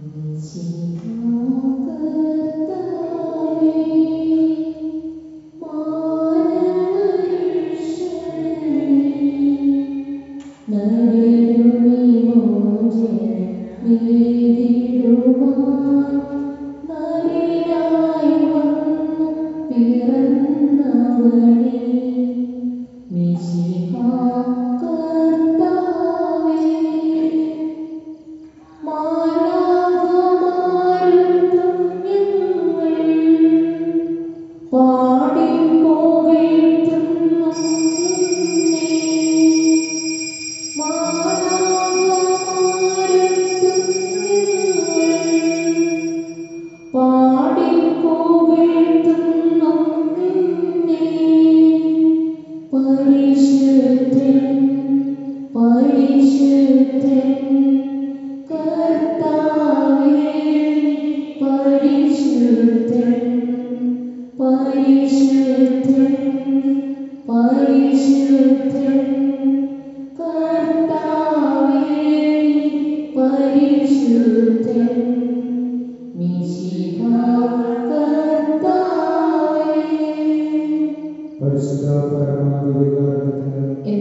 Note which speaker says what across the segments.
Speaker 1: പരിശുദ്ധ പരമാധികാരത്തിന്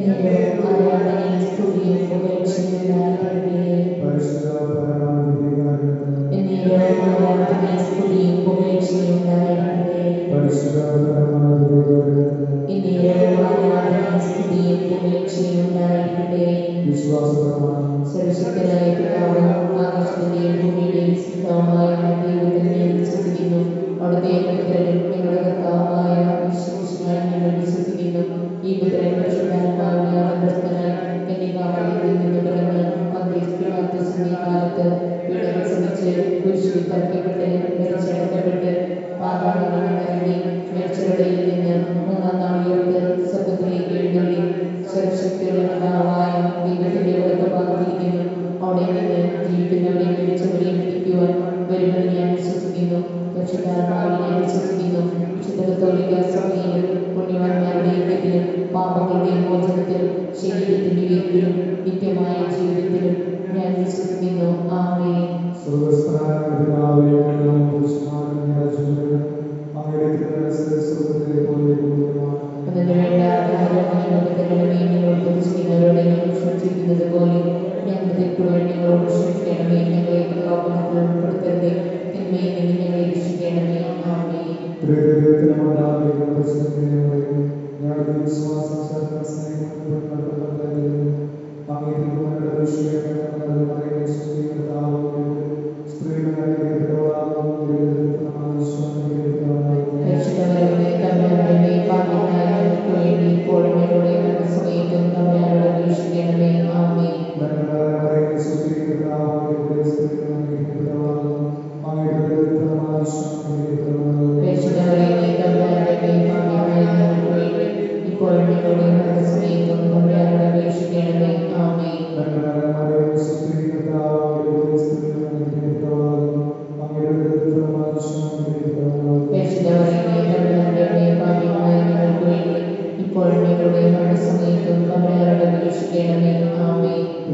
Speaker 1: പരിശുദ്ധ പരമാധികാരത്തിന് പരിശുദ്ധ പരമാധികാരത്തിന് വിശ്വാസപ്രമാണം
Speaker 2: സർവശക്തനായ പിതാവ് ആകാശത്തിന്റെയും ഭൂമിയുടെയും സൃഷ്ടാവായ ദൈവത്തിൽ ഞാൻ വിശ്വസിക്കുന്നു അവിടുത്തെ പുത്രനും ഞങ്ങളുടെ കർത്താവായ വിശ്വസിക്കാൻ ഞങ്ങൾ വിശ്വസിക്കുന്നു ഈ പുത്രൻ പരിശുദ്ധാത്മാവിനെ അന്തസ്ഥനായി എന്നെ കാവലിൽ നിന്ന് തുടർന്ന് പന്തേസ്പിലാത്തോസിന്റെ കാലത്ത് പീഡനം സഹിച്ച് കുരിശിൽ തറയ്ക്കപ്പെട്ട് മരിച്ചടക്കപ്പെട്ട് പാതാളങ്ങളിൽ ഇറങ്ങി മരിച്ചവരുടെയിൽ നിന്ന് മൂന്നാം നാൾ ഉയർത്ത് സ്വർഗ്ഗത്തിലേക്ക് എഴുന്നള്ളി സർവശക്തിയുള്ള പിതാവായ ദൈവത്തിന്റെ വലത്തുഭാഗത്തിരിക്കുന്നു അവിടെ നിന്ന് ജീവിക്കുന്നവരെയും മരിച്ചവരെയും വിധിക്കുവാൻ വരുമെന്ന് ഞാൻ വിശ്വസിക്കുന്നു പരിശുദ്ധാത്മാവിനെ ഞാൻ വിശ്വസിക്കുന്നു വിശുദ്ധ കത്തോലിക്ക സഭയിലും പുണ്യവാന്മാരുടെ ഐക്യത്തിലും പാപങ്ങളുടെ മോചനത്തിലും ശരീരത്തിന്റെ ഉയർപ്പിലും നിത്യമായ ജീവിതത്തിലും ഞാൻ വിശ്വസിക്കുന്നു ആമേ
Speaker 1: സർവസ്ഥാന പിതാവേ ഞങ്ങളും പുരുഷന്മാരും നിരാശപ്പെടുക അങ്ങയുടെ തിരുമനസ് സ്വർഗ്ഗത്തിലെ പോലെ ഭൂമിയിലുമാണ്
Speaker 2: അതിന് വേണ്ട ആഹാരം ഞങ്ങൾക്ക് തരണമേ ഞങ്ങളോട് പ്രതിഷ്ഠിക്കുന്നവരോട് ഞങ്ങൾ ക്ഷമിച്ചിരിക്കുന്നത് പോലെ ഞങ്ങളുടെ തെറ്റുകൾ ഞങ്ങളോട് ക്ഷമിക്കണമേ ഞങ്ങളെ പ്രലോഭനത്തിൽ ഉൾപ്പെടുത്തരുതേ തിന്മയിൽ നിന്ന് ഞങ്ങളെ രക്ഷിക്കണമേ ആമേ
Speaker 1: ദൈവത്തിന് മാതാവിനെ പ്രശ്നത്തിനെ പറയും ഞങ്ങളുടെ വിശ്വാസം ശരണ സ്നേഹം നടത്തുന്നതായിരുന്നു അങ്ങേ തിരുമനയുടെ വിഷയം പറയുന്ന സൃഷ്ടികർത്താവുന്നത് സ്ത്രീകളെ
Speaker 2: രക്ഷിതവരവനെ തമ്മിലവരുടെ പാപികളായ ഞങ്ങൾക്ക് വേണ്ടി ഇപ്പോഴും ഞങ്ങളുടെ മരണസമയത്തും തമ്മിലോട് അപേക്ഷിക്കണമേ ആമേ രക്ഷിതവരവനെ തമ്മിലവരുടെ പാപികളായ ഞങ്ങൾക്ക് വേണ്ടി ഇപ്പോഴും ഞങ്ങളുടെ മരണസമയത്തും തമ്മിലോട് അപേക്ഷിക്കണമേ ആമേ രക്ഷിതവരവനെ തമ്മിലവരുടെ പാപികളായ ഞങ്ങൾക്ക് വേണ്ടി ഇപ്പോഴും ഞങ്ങളുടെ മരണസമയത്തും തമ്മിലോട് അപേക്ഷിക്കണമേ ആമേ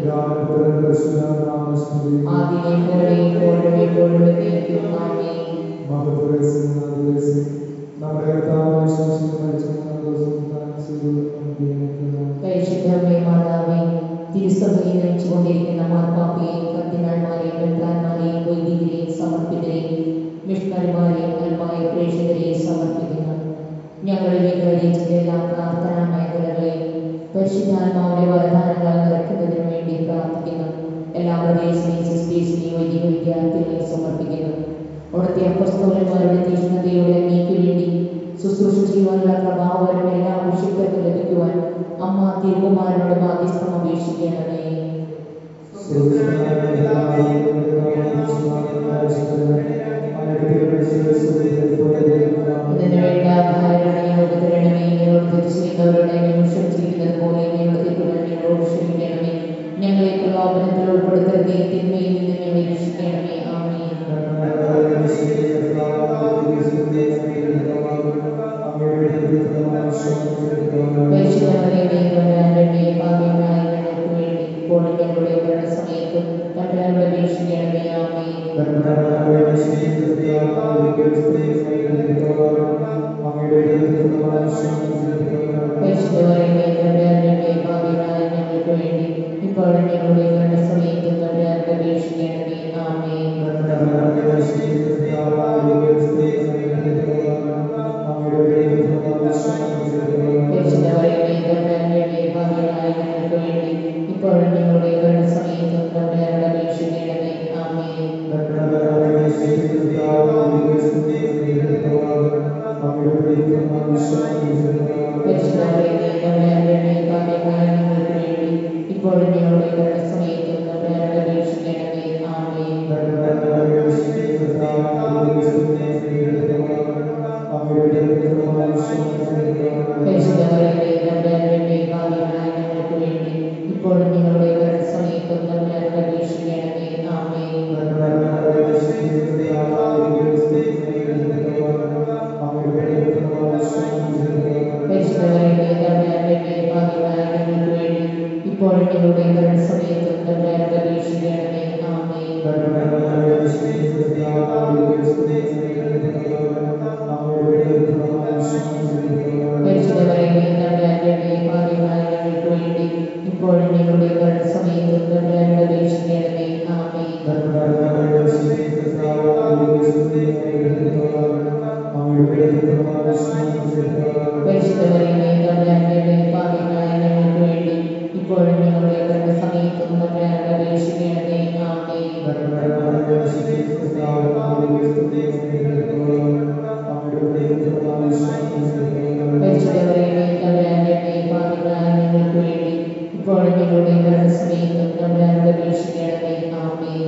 Speaker 2: ആദിനെ പോലെ ഇപ്പോഴും എപ്പോഴും എന്നേക്കും ആമേ
Speaker 1: നമ്മുടെ
Speaker 2: പരിശുദ്ധമേ മാതാവേ തിരുസഭയെ നയിച്ചുകൊണ്ടിരിക്കുന്ന മാർപ്പാപ്പയെയും കർദിനാൾമാരെയും മെത്രാന്മാരെയും വൈദികരെയും സമർപ്പിതരെയും മിഷണറിമാരെയും അൽമായ പ്രേക്ഷകരെയും സമർപ്പിക്കുന്നു ഞങ്ങളുടെ വികാരിച്ചിന്റെ എല്ലാ പ്രാർത്ഥനാ മേഖലകളെയും പരിശുദ്ധാത്മാവിന്റെ വരദാനങ്ങളാൽ നിറയ്ക്കുന്നതിന് വേണ്ടി പ്രാർത്ഥിക്കുന്നു എല്ലാ പ്രദേശത്തെയും സിസ്റ്റേഴ്സിനെയും വൈദിക വിദ്യാർത്ഥികളെയും സമർപ്പിക്കുന്നു അവിടുത്തെ അപ്പസ്തോലന്മാരുടെ തീഷ്ണതയോടെ അങ്ങേക്ക് വേണ്ടി ശുശ്രൂഷ ചെയ്യുവാനുള്ള പ്രഭാവം എല്ലാ വിശുദ്ധർക്കും ലഭിക്കുവാൻ അമ്മ തിരുകുമാരനോട് മാധ്യസ്ഥം അപേക്ഷിക്കണമേ ഇതിനു വേണ്ട ധാരണയോട് തരണമേ ഞങ്ങളോട് തിരിച്ചിരിക്കുന്നവരുടെ ഞങ്ങൾ ക്ഷമിച്ചിരിക്കുന്നത് പോലെ ഞങ്ങളുടെ തെറ്റുകൾ ഞങ്ങളോട് ക്ഷമിക്കണമേ ഞങ്ങളെ പ്രലോഭനത്തിൽ ഉൾപ്പെടുത്തരുതേ തിന്മയിൽ നിന്ന് ഞങ്ങളെ രക്ഷിക്കണമേ ആമേ പരിശുദ്ധമറിയമേ തമ്പുരാന്റെ പാപികളായ ഞങ്ങൾക്ക് വേണ്ടി ഇപ്പോൾ ഞങ്ങളുടെ മരണസമയത്തും തമ്പുരാനോട് അപേക്ഷിക്കണമേ ആമേൻ പരിശുദ്ധമറിയമേ തമ്പുരാന്റെ ഭാവിയായ ഞങ്ങൾക്ക് വേണ്ടി ഇപ്പോഴും ഞങ്ങളുടെ മരണ സമയത്തും തമ്പുരാന്റെ അപേക്ഷിക്കണമേ ആമേൻ പരിശുദ്ധമറിയമേ തമ്പുരാന്റെ ഭാവിയായ ഞങ്ങൾക്ക് വേണ്ടി ഇപ്പോഴും ഞങ്ങളുടെ മരണ സമയത്തും തമ്പുരാന്റെ അപേക്ഷിക്കണമേ ആമേൻ പരിശുദ്ധമറിയമേ തമ്പുരാന്റെ ഭാവിയായ ഞങ്ങൾക്ക് വേണ്ടി ഇപ്പോഴും ഞങ്ങളുടെ മരണ സമയത്തും തമ്പുരാന്റെ അപേക്ഷിക്കണമേ ആമേൻ പരിശുദ്ധമറിയമേ തമ്പുരാന്റെ ഭാവിയായ ഞങ്ങൾക്ക് വേണ്ടി ഇപ്പോഴും ഞങ്ങളുടെ മരണ സമയത്തും തമ്പുരാന്റെ അപേക്ഷിക്കണമേ ആമേൻ പരിശുദ്ധമറിയമേ തമ്പുരാന്റെ ഭാവിയായ ഞങ്ങൾക്ക് വേണ്ടി ഇപ്പോഴും ഞങ്ങളുടെ മരണ സമയത്തും തമ്പുരാന്റെ അപേക്ഷിക്കണമേ ആമേൻ പരിശുദ്ധമറിയമേ തമ്പുരാന്റെ ഭാവിയായ ഞങ്ങൾക്ക് വേണ്ടി ഇപ്പോഴും ഞങ്ങളുടെ മരണ സമയത്തും തമ്പുരാന്റെ അപേക്ഷിക്കണമേ ആമേൻ പരിശുദ്ധമറിയമേ തമ്പുരാന്റെ ഭാവിയായ ഞങ്ങൾക്ക് വേണ്ടി ഇപ്പോഴും ഞങ്ങളുടെ മരണ സമയത്തും തമ്പുരാന്റെ അപേക്ഷിക്കണമേ ആമേൻ പരിശുദ്ധമറിയമേ തമ്പുരാന്റെ ഭാവിയായ ഞങ്ങൾക്ക് വേണ്ടി ഇപ്പോഴും ഞങ്ങളുടെ മരണ സമയത്തും തമ്പുരാന്റെ അപേക്ഷിക്കണമേ ആമേൻ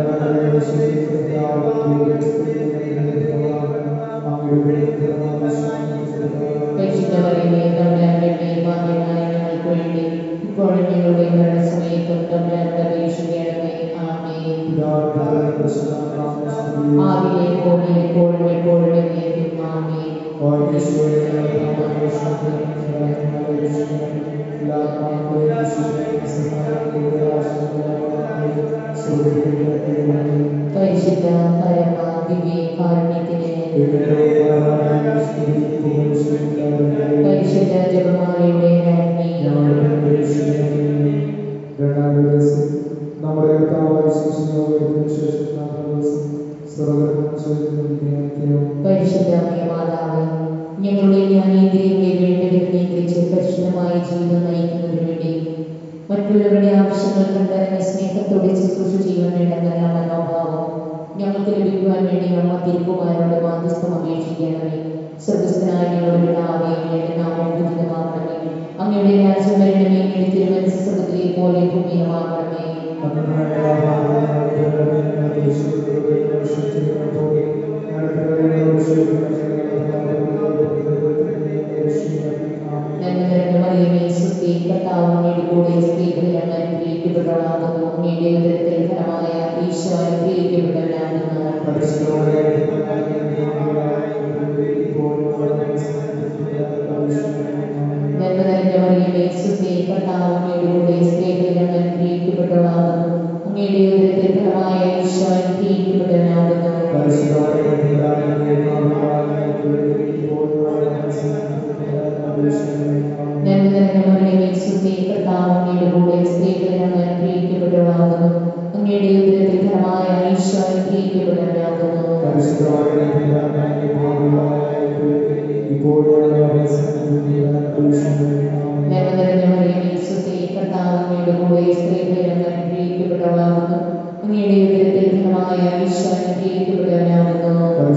Speaker 2: പരിശുദ്ധമറിയമേ തമ്പുരാന്റെ ഭാവിയായ ഞങ്ങൾക്ക് വേണ്ടി ഇപ്പോഴും ഞങ്ങളുടെ മരണ സമയത്തും തമ്പുരാന്റെ അപേക്ഷിക്കണമേ ആമേൻ ആദിയിലെ പോലെ എപ്പോഴും എപ്പോഴും എന്നേക്കും ആമേൻ പരിശുദ്ധ പരമ ദിവ്യ കാരുണ്യത്തിന് പരിശുദ്ധ ജപമാലയുടെ രാജ്ഞി
Speaker 1: നമ്മുടെ കർത്താവായ ശിശുവിന് ശേഷം നാലാം ദിവസം സ്വർഗ്ഗത്തിൽ ചോദിക്കുന്ന
Speaker 2: പരിശുദ്ധ മാതാവ് ഞങ്ങളുടെ ജ്ഞാനേന്ദ്രിയങ്ങളെ വേണ്ടതിൽ നിയന്ത്രിച്ച് പരിശുദ്ധമായ ജീവിതം നയിക്കുന്നതിന് വേണ്ടി മറ്റുള്ളവരുടെ ആവശ്യങ്ങൾ കണ്ടറിഞ്ഞ് സ്നേഹത്തോടെ ശുശ്രൂഷ ചെയ്യാൻ വേണ്ട നല്ല മനോഭാവം ഞങ്ങൾക്ക് ലഭിക്കുവാൻ വേണ്ടി അമ്മ തിരുക്കുമാരോട് മാധ്യസ്ഥം അപേക്ഷിക്കണമേ സ്വർഗസ്ഥനായ ഞങ്ങളുടെ പിതാവേ അങ്ങയുടെ നാമം ഉചിതമാക്കണമേ അങ്ങയുടെ രാജ്യം വരണമേ അങ്ങയുടെ തിരുമനസ് സ്വർഗത്തിലെ പോലെ ഭൂമിയിലുമാകണമേ നന്മ നിറഞ്ഞ മറിയമേ സുത്തി കർത്താവ് അങ്ങയുടെ കൂടെ സ്ത്രീകളിൽ അങ്ങ് അനുഗ്രഹിക്കപ്പെട്ടവളാകുന്നു അങ്ങയുടെ ഉദരത്തിൽ ഫലമായ ഈശോ അനുഗ്രഹിക്കപ്പെട്ടവനാകുന്നു നന്മ നിറഞ്ഞ മറിയമേ സുത്തി കർത്താവ് അങ്ങയുടെ കൂടെ സ്ത്രീകളിൽ അങ്ങ് അനുഗ്രഹിക്കപ്പെട്ടവളാകുന്നു അങ്ങയുടെ ഉദരത്തിൽ ഫലമായ ഈശോ അനുഗ്രഹിക്കപ്പെട്ടവനാകുന്നു നന്മ നിറഞ്ഞ മറിയമേ സുത്തി കർത്താവ് അങ്ങയുടെ കൂടെ സ്ത്രീകളിൽ അങ്ങ് അനുഗ്രഹിക്കപ്പെട്ടവളാകുന്നു അങ്ങയുടെ ഉദരത്തിൽ ഫലമായ ഈശോ അനുഗ്രഹിക്കപ്പെട്ടവനാകുന്നു നന്മ നിറഞ്ഞ മറിയമേ സുത്തി കർത്താവ് അങ്ങയുടെ കൂടെ സ്ത്രീകളിൽ അങ്ങ് അനുഗ്രഹിക്കപ്പെട്ടവളാകുന്നു അങ്ങയുടെ ഉദരത്തിൽ ഫലമായ ഈശോ അനുഗ്രഹിക്കപ്പെട്ടവനാകുന്നു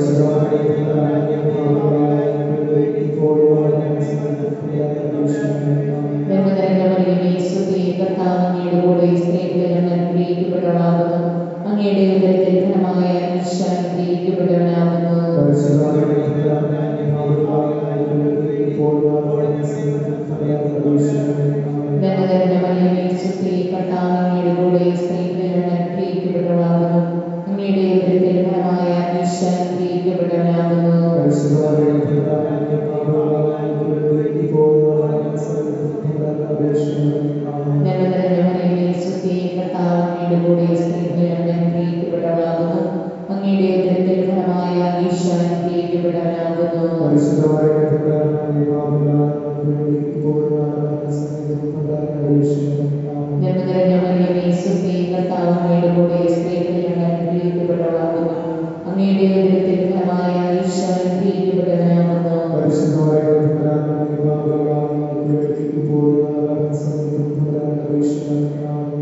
Speaker 2: നന്മ നിറഞ്ഞ മറിയമേ സുത്തി കർത്താവ് അങ്ങയുടെ കൂടെ സ്ത്രീകളിൽ അങ്ങ് അനുഗ്രഹിക്കപ്പെട്ടവളാകുന്നു അങ്ങയുടെ ഉദരത്തിൽ ഫലമായ ഈശോ അനുഗ്രഹിക്കപ്പെട്ടവനാകുന്നു നന്മ നിറഞ്ഞ മറിയമേ സുത്തി കർത്താവ് അങ്ങയുടെ കൂടെ സ്ത്രീകളിൽ അങ്ങ് അനുഗ്രഹിക്കപ്പെട്ടവളാകുന്നു അങ്ങയുടെ ഉദരത്തിൽ ഫലമായ ഈശോ അനുഗ്രഹിക്കപ്പെട്ടവനാകുന്നു നന്മ നിറഞ്ഞ മറിയമേ സുത്തി കർത്താവ് അങ്ങയുടെ കൂടെ സ്ത്രീകളിൽ അങ്ങ് അനുഗ്രഹിക്കപ്പെട്ടവളാകുന്നു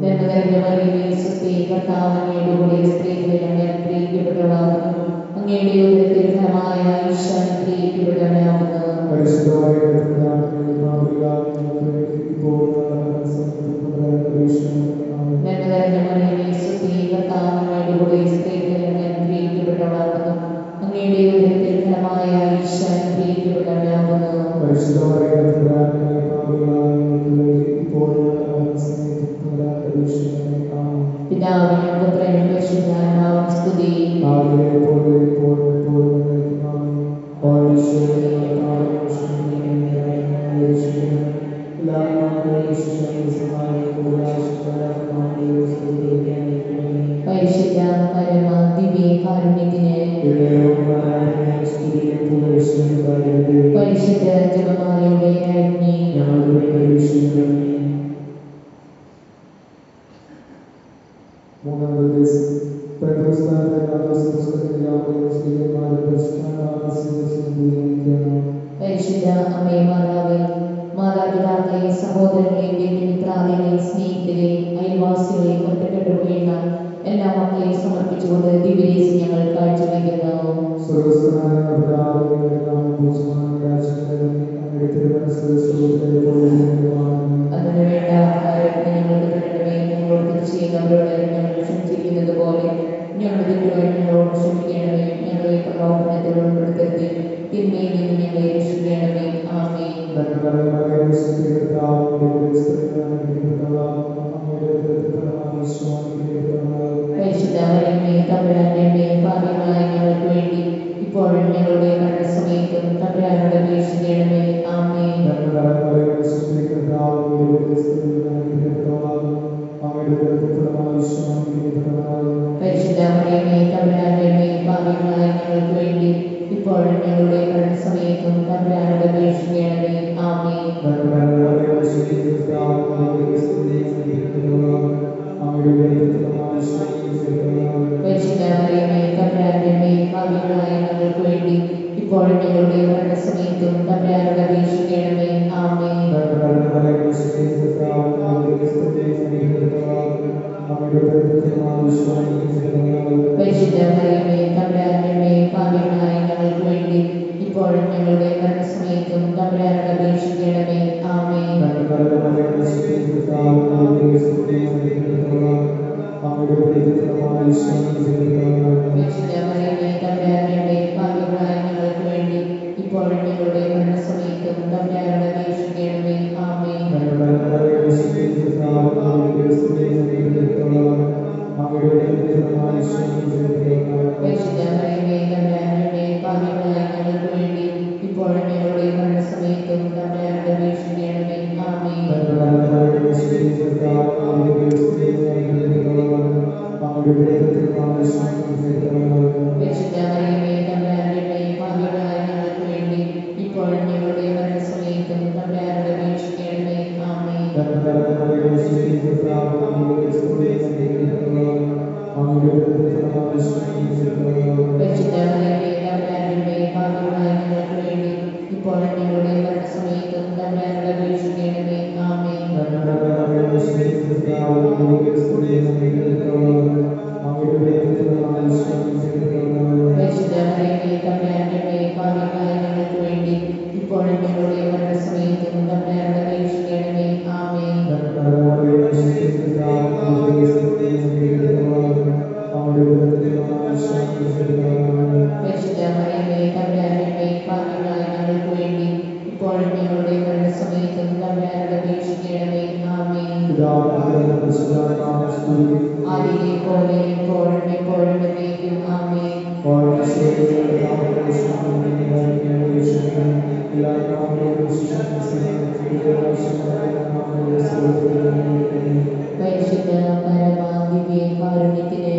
Speaker 2: നന്മ നിറഞ്ഞ മറിയമേ സ്വസ്തി കർത്താവ് അങ്ങയുടെ കൂടെ സ്ത്രീകളിൽ അങ്ങ് അനുഗ്രഹിക്കപ്പെട്ടവളാകുന്നു അങ്ങയുടെ ഉദരത്തിൽ ഫലമായ ഈശോ അനുഗ്രഹിക്കപ്പെട്ടവനാകുന്നു
Speaker 1: പരിശുദ്ധമായ കർത്താവേ, പാപികളായ ഇപ്പോൾ ഞങ്ങളുടെ സമയത്ത് പരീക്ഷണമേ
Speaker 2: നന്മ നിറഞ്ഞ മറിയമേ സ്വസ്തി കർത്താവ് അങ്ങയുടെ കൂടെ സ്ത്രീകളിൽ അങ്ങ് അനുഗ്രഹിക്കപ്പെട്ടവളാകുന്നു അങ്ങയുടെ ഉദരത്തിൽ ഫലമായ ഈശോ അനുഗ്രഹിക്കപ്പെട്ടവനാകുന്നു
Speaker 1: പരിശുദ്ധമായ കർത്താവേ, പാപികളായ ഞങ്ങൾക്ക് ഇപ്പോൾ ഞങ്ങളുടെ സമയത്ത് പരീക്ഷണമേ
Speaker 2: പിതാവിനും പുത്രനും പരിശുദ്ധാത്മാവും സ്തുതി
Speaker 1: ആകെ പോലെ ഇപ്പോൾ എപ്പോഴും എന്നേക്കുമായി. ഓർമ്മിച്ചവരെ കർത്താവേ, ക്ഷമിക്കണമേ, രക്ഷിക്കണമേ. എല്ലാവരുമായും വിശിഷ്ടമായി സഹായിക്കുക, ആശീർവാദമായും സ്തുതിക്കണമേ.
Speaker 2: പരിശുദ്ധ പരമ ദിവ്യ കാരുണ്യത്തിന് പരിശുദ്ധ ജപമാലയുടെ രാജ്ഞി
Speaker 1: മൂന്നാമത് ദിവസം പെന്തക്കോസ്തായുടെ ആഘോഷപുസ്തകത്തിലെ സ്ത്രീയന്മാരും
Speaker 2: പരിശുദ്ധ അമ്മേ മാതാവേ മാതാപിതാക്കളെ സഹോദരങ്ങളെ ബന്ധുമിത്രാദികളെ സ്നേഹിതരെ അയൽവാസികളെ ഒറ്റപ്പെട്ടു വീണ എല്ലാ മക്കളെയും സമർപ്പിച്ചുകൊണ്ട് ദിവ്യരേശി ഞങ്ങൾ കാഴ്ചവെക്കുന്നു
Speaker 1: സ്വർഗസ്ഥനായ പിതാവേ, എല്ലാം പൂജ്യമായ രാജ്യത്തിലെ അങ്ങയുടെ തിരുമനസ്സുകളുടെ പോലെ
Speaker 2: അതിനു വേണ്ട ആഹാരം ഞങ്ങൾക്ക് തരണമേ ഞങ്ങളോട് തെറ്റ് ചെയ്യുന്നവരോട് ഞങ്ങൾ ക്ഷമിച്ചിരിക്കുന്നത് പോലെ ഞങ്ങളുടെ തെറ്റുകൾ ഞങ്ങളോട് ക്ഷമിക്കണമേ ഞങ്ങളെ പ്രലോഭനത്തിൽ ഉൾപ്പെടുത്തരുത് തിന്മയിൽ നിന്ന് ഞങ്ങളെ രക്ഷിക്കണമേ ആമേ പരിശുദ്ധമരമേ തമ്പുരാന്റെ അമ്മേ ഭാഗ്യമായ ഞങ്ങൾക്ക് വേണ്ടി ഇപ്പോഴും ഞങ്ങളുടെ മരണസമയത്തും തമ്പുരാനോട് അപേക്ഷിക്കണമേ ആമേ പരിശുദ്ധമരമേ തമ്പുരാന്റെ അമ്മേ ഭാഗ്യമായ ഞങ്ങൾക്ക് വേണ്ടി ഇപ്പോഴും ഞങ്ങളുടെ മരണസമയത്തും തമ്പുരാനോട് അപേക്ഷിക്കണമേ ആമേ പരിശുദ്ധമരമേ തമ്പുരാന്റെ അമ്മേ ഭാഗ്യമായ ഞങ്ങൾക്ക് വേണ്ടി ഇപ്പോഴും ഞങ്ങളുടെ മരണസമയത്തും തമ്പുരാനോട് അപേക്ഷിക്കണമേ ആമേ പരിശുദ്ധമരമേ തമ്പുരാന്റെ അമ്മേ ഭാഗ്യമായ ഞങ്ങൾക്ക് വേണ്ടി ഇപ്പോഴും ഞങ്ങളുടെ മരണസമയത്തും തമ്പുരാനോട് അപേക്ഷിക്കണമേ ആമേ പരിശുദ്ധമരമേ തമ്പുരാന്റെ അമ്മേ ഭാഗ്യമായ ഞങ്ങൾക്ക് വേണ്ടി ഇപ്പോഴും ഞങ്ങളുടെ മരണസമയത്തും തമ്പുരാനോട് അപേക്ഷിക്കണമേ ആമേ പരിശുദ്ധമരമേ തമ്പുരാന്റെ അമ്മേ ഭാഗ്യമായ ഞങ്ങൾക്ക് വേണ്ടി ഇപ്പോഴും ഞങ്ങളുടെ മരണസമയത്തും തമ്പുരാനോട് അപേക്ഷിക്കണമേ ആമേ പരിശുദ്ധമരമേ തമ്പുരാന്റെ അമ്മേ ഭാഗ്യമായ ഞങ്ങൾക്ക് വേണ്ടി ഇപ്പോഴും ഞങ്ങളുടെ മരണസമയത്തും തമ്പുരാനോട് അപേക്ഷിക്കണമേ ആമേ പരിശുദ്ധമരമേ തമ്പുരാന്റെ അമ്മേ ഭാഗ്യമായ ഞങ്ങൾക്ക് വേണ്ടി ഇപ്പോഴും ഞങ്ങളുടെ മരണസമയത്തും തമ്പുരാനോട് അപേക്ഷിക്കണമേ ആമേ പരിശുദ്ധമരമേ തമ്പുരാന്റെ അമ്മേ ഭാഗ്യമായ ഞങ്ങൾക്ക് വേണ്ടി ഇപ്പോഴും ഞങ്ങളുടെ മരണസമയത്തും തമ്പുരാനോട് അപേക്ഷിക്കണമേ ആമേ പരിശുദ്ധമരമേ തമ്പുരാന്റെ അമ്മേ ഭാഗ്യമായ ഞങ്ങൾക്ക് വേണ്ടി ഇപ്പോഴും ഞങ്ങളുടെ മരണസമയത്തും തമ്പുരാനോട് അപേക്ഷിക്കണമേ ആമേ ആദിയിലെ പോലെ ഇപ്പോഴും എപ്പോഴും എന്നേക്കും ആമേ പരിശുദ്ധ പരമ ദിവ്യ കാരുണ്യത്തിന്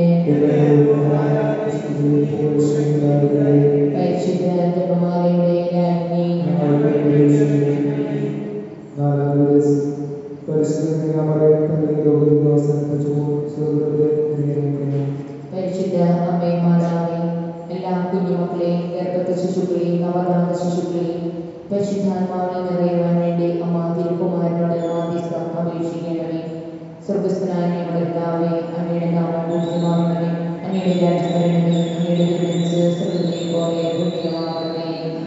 Speaker 2: പരിശുദ്ധ ജപമാലയുടെ രാജ്ഞി പരിശുദ്ധ അമ്മേ മാതാവേ എല്ലാ കുഞ്ഞുമക്കളെയും ഗർഭസ്ഥ ശിശുക്കളെയും നവജാത ശിശുക്കളെയും പരിശുദ്ധാത്മാവിനെ നിറയുവാൻ വേണ്ടി അമ്മ തിരുക്കുമാരനോട് മാധ്യസ്ഥം അപേക്ഷിക്കണമേ സ്വർഗസ്ഥനായ ഞങ്ങളുടെ പിതാവേ അങ്ങയുടെ നാമം പൂജ്യമാകണമേ അങ്ങയുടെ രാജ്യം വരണമേ അങ്ങയുടെ തിരുമനസ് സ്വർഗ്ഗത്തിലെ പോലെ ഭൂമിയിലുമാകണമേ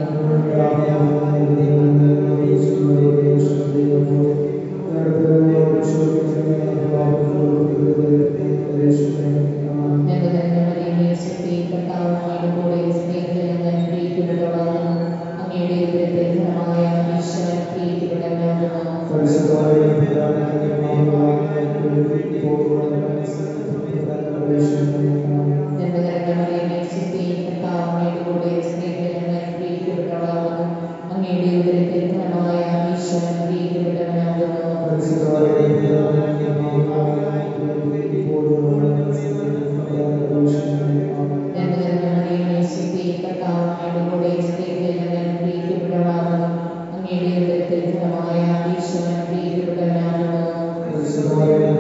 Speaker 2: ഞങ്ങൾ തന്നെ മറിയമേ സുഖി കർത്താവ് അങ്ങയുടെ കൂടെ സ്നേഹത്തിൽ അങ്ങ് അനുഗ്രഹിക്കപ്പെട്ടവളാകുന്നു അങ്ങയുടെ ഉദരത്തിൽ ഫലമായ ഈശോ അനുഗ്രഹിക്കപ്പെട്ടവനാകുന്നു ഞങ്ങൾ തന്നെ മറിയമേ സുഖി കർത്താവ് അങ്ങയുടെ കൂടെ സ്നേഹത്തിൽ അങ്ങ് അനുഗ്രഹിക്കപ്പെട്ടവളാകുന്നു അങ്ങയുടെ ഉദരത്തിൽ ഫലമായ ഈശോ അനുഗ്രഹിക്കപ്പെട്ടവനാകുന്നു ഞങ്ങൾ തന്നെ മറിയമേ സുഖി കർത്താവ് അങ്ങയുടെ കൂടെ സ്നേഹത്തിൽ അങ്ങ് അനുഗ്രഹിക്കപ്പെട്ടവളാകുന്നു അങ്ങയുടെ ഉദരത്തിൽ ഫലമായ ഈശോ അനുഗ്രഹിക്കപ്പെട്ടവനാകുന്നു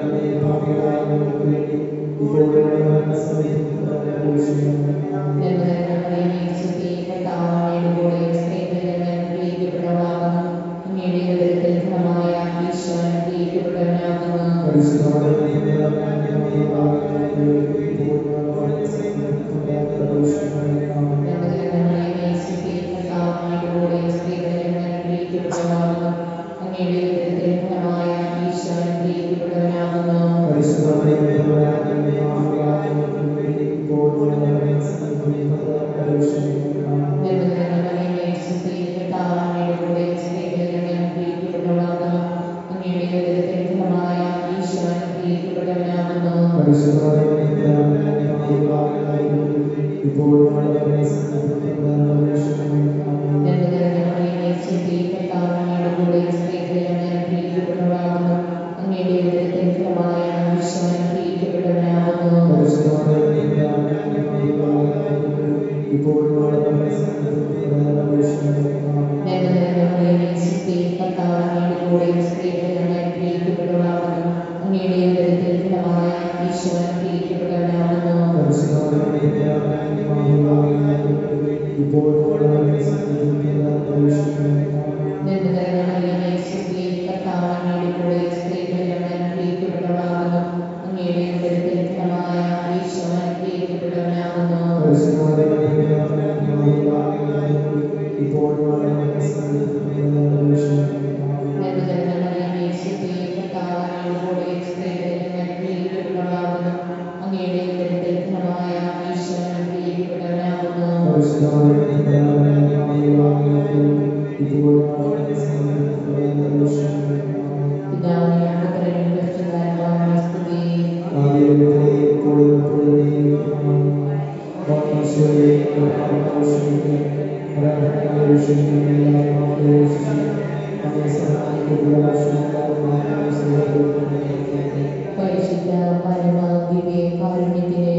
Speaker 2: പരിശുദ്ധ പരമ ദിവ്യ കാരുണ്യത്തിന്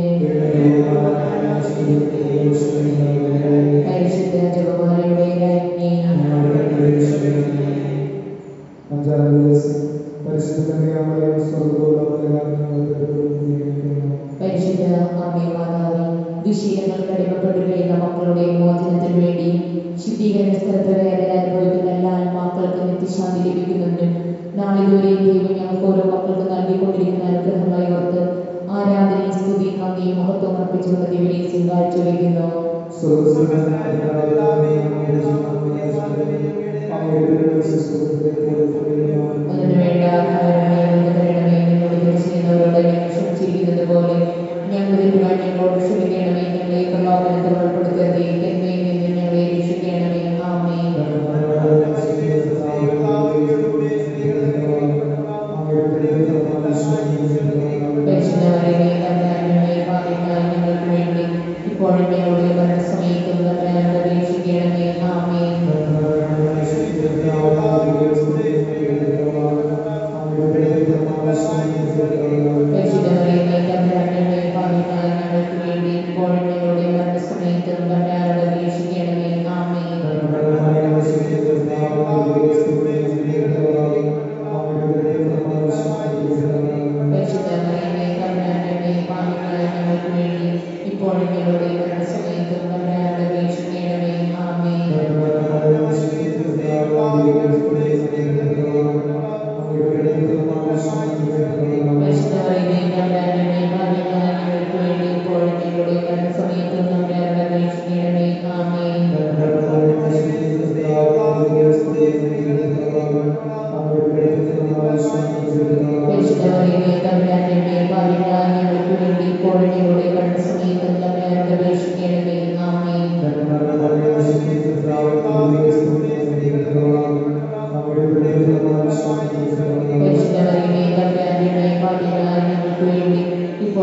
Speaker 2: പരിശുദ്ധ ജപമാലയുടെ രാജ്ഞി
Speaker 1: അഞ്ചാം ദിവസം പരിശുദ്ധ കന്യാമലയം സ്വർഗോളമലയാക്കുന്നു
Speaker 2: പരിശുദ്ധ അമ്മേ മാതാവേ ദുശീലങ്ങൾക്ക് അടിമപ്പെട്ടു കഴിയുന്ന മക്കളുടെ മോചനത്തിനു വേണ്ടി ശുദ്ധീകരണ സ്ഥലത്ത് വേദന അനുഭവിക്കുന്ന എല്ലാ ആത്മാക്കൾക്കും നിത്യശാന്തി ലഭിക്കുന്നതിനും നാളിതുവരെ ദൈവം ഞങ്ങൾക്ക് ഓരോ മക്കൾക്ക് നൽകിക്കൊണ്ടിരിക്കുന്ന അനുഗ്രഹങ്ങളെ ഓർത്ത് ആരാധനയും സ്തുതിയും നന്ദിയും മഹത്വം അർപ്പിച്ചുകൊണ്ട് ദൈവനെ സ്വീകരിച്ചു വയ്ക്കുന്നു അതിനു വേണ്ട കാരണമേ തരണമേ നിന്നോട് ചെയ്യുന്നവരോട് ഞങ്ങൾ ക്ഷമിച്ചിരിക്കുന്നത് പോലെ ഞങ്ങൾ തെറ്റുവാൻ ഞങ്ങളോട് ക്ഷമിക്കണമേ ഞങ്ങളെ പ്രലോഭനത്തിൽ ഉൾപ്പെടുത്തരുതേ എന്നയിൽ നിന്ന് ഞങ്ങളെ രക്ഷിക്കണമേ ആമേ പരിശുദ്ധമറിയമേ തമ്പുരാനുമേ ഭാഗ്യമായി ഞങ്ങൾക്ക് വേണ്ടി ഇപ്പോഴും ഞങ്ങളുടെ മരണസമയത്തും തമ്പുരാനോട് അപേക്ഷിക്കണമേ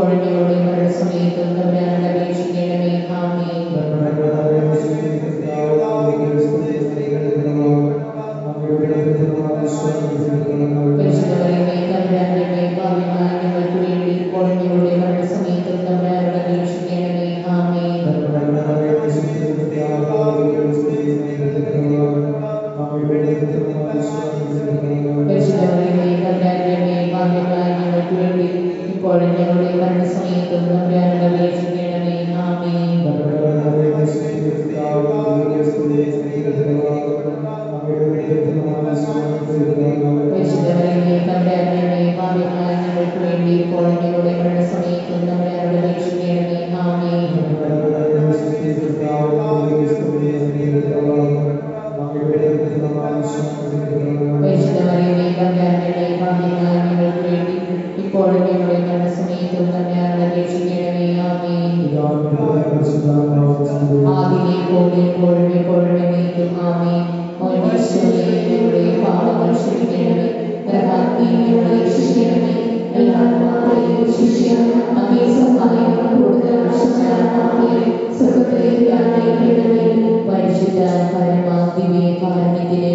Speaker 2: ഇപ്പോഴും ഞങ്ങളുടെ മരണസമയത്തും തമ്പുരാനോട് അപേക്ഷിക്കണമേ ആമേൻ പരിശുദ്ധമറിയമേ തമ്പുരാന്റെ മേൽ ഭാഗ്യമായ ഞങ്ങൾക്ക് വേണ്ടി ഇപ്പോഴും ഞങ്ങളുടെ മരണസമയത്തും തമ്പുരാനോട് അപേക്ഷിക്കണമേ ആമേൻ പരിശുദ്ധമറിയമേ തമ്പുരാന്റെ മേൽ ഭാഗ്യമായ ഞങ്ങൾക്ക് വേണ്ടി ഇപ്പോഴും ഞങ്ങളുടെ മരണസമയത്തും തമ്പുരാനോട് അപേക്ഷിക്കണമേ ആമേൻ പരിശുദ്ധമറിയമേ തമ്പുരാന്റെ മേൽ ഭാഗ്യമായ ഞങ്ങൾക്ക് വേണ്ടി ഇപ്പോഴും ഞങ്ങളുടെ മരണസമയത്തും തമ്പുരാനോട് അപേക്ഷിക്കണമേ ആമേൻ പരിശുദ്ധമറിയമേ തമ്പുരാന്റെ മേൽ ഭാഗ്യമായ ഞങ്ങൾക്ക് വേണ്ടി ഇപ്പോഴും ഞങ്ങളുടെ മരണസമയത്തും തമ്പുരാനോട് അപേക്ഷിക്കണമേ ആമേൻ ആദിയിലെ പോലെ എപ്പോഴും എപ്പോഴും എന്നേക്കും ആമേൻ ഓനീശ്വരനെ ഞങ്ങളുടെ പാപങ്ങൾ ക്ഷമിക്കണമേ നരകാഗ്നി ഞങ്ങളെ ശിക്ഷിക്കണമേ എല്ലാ ആത്മാക്കളെയും ശിക്ഷിക്കണം അങ്ങേ സഹായം കൂടുതൽ ആവശ്യമായ സ്വർഗത്തിലേക്ക് ആനയിക്കണമേ പരിശുദ്ധ പരമ ദിവ്യ കാരണത്തിന്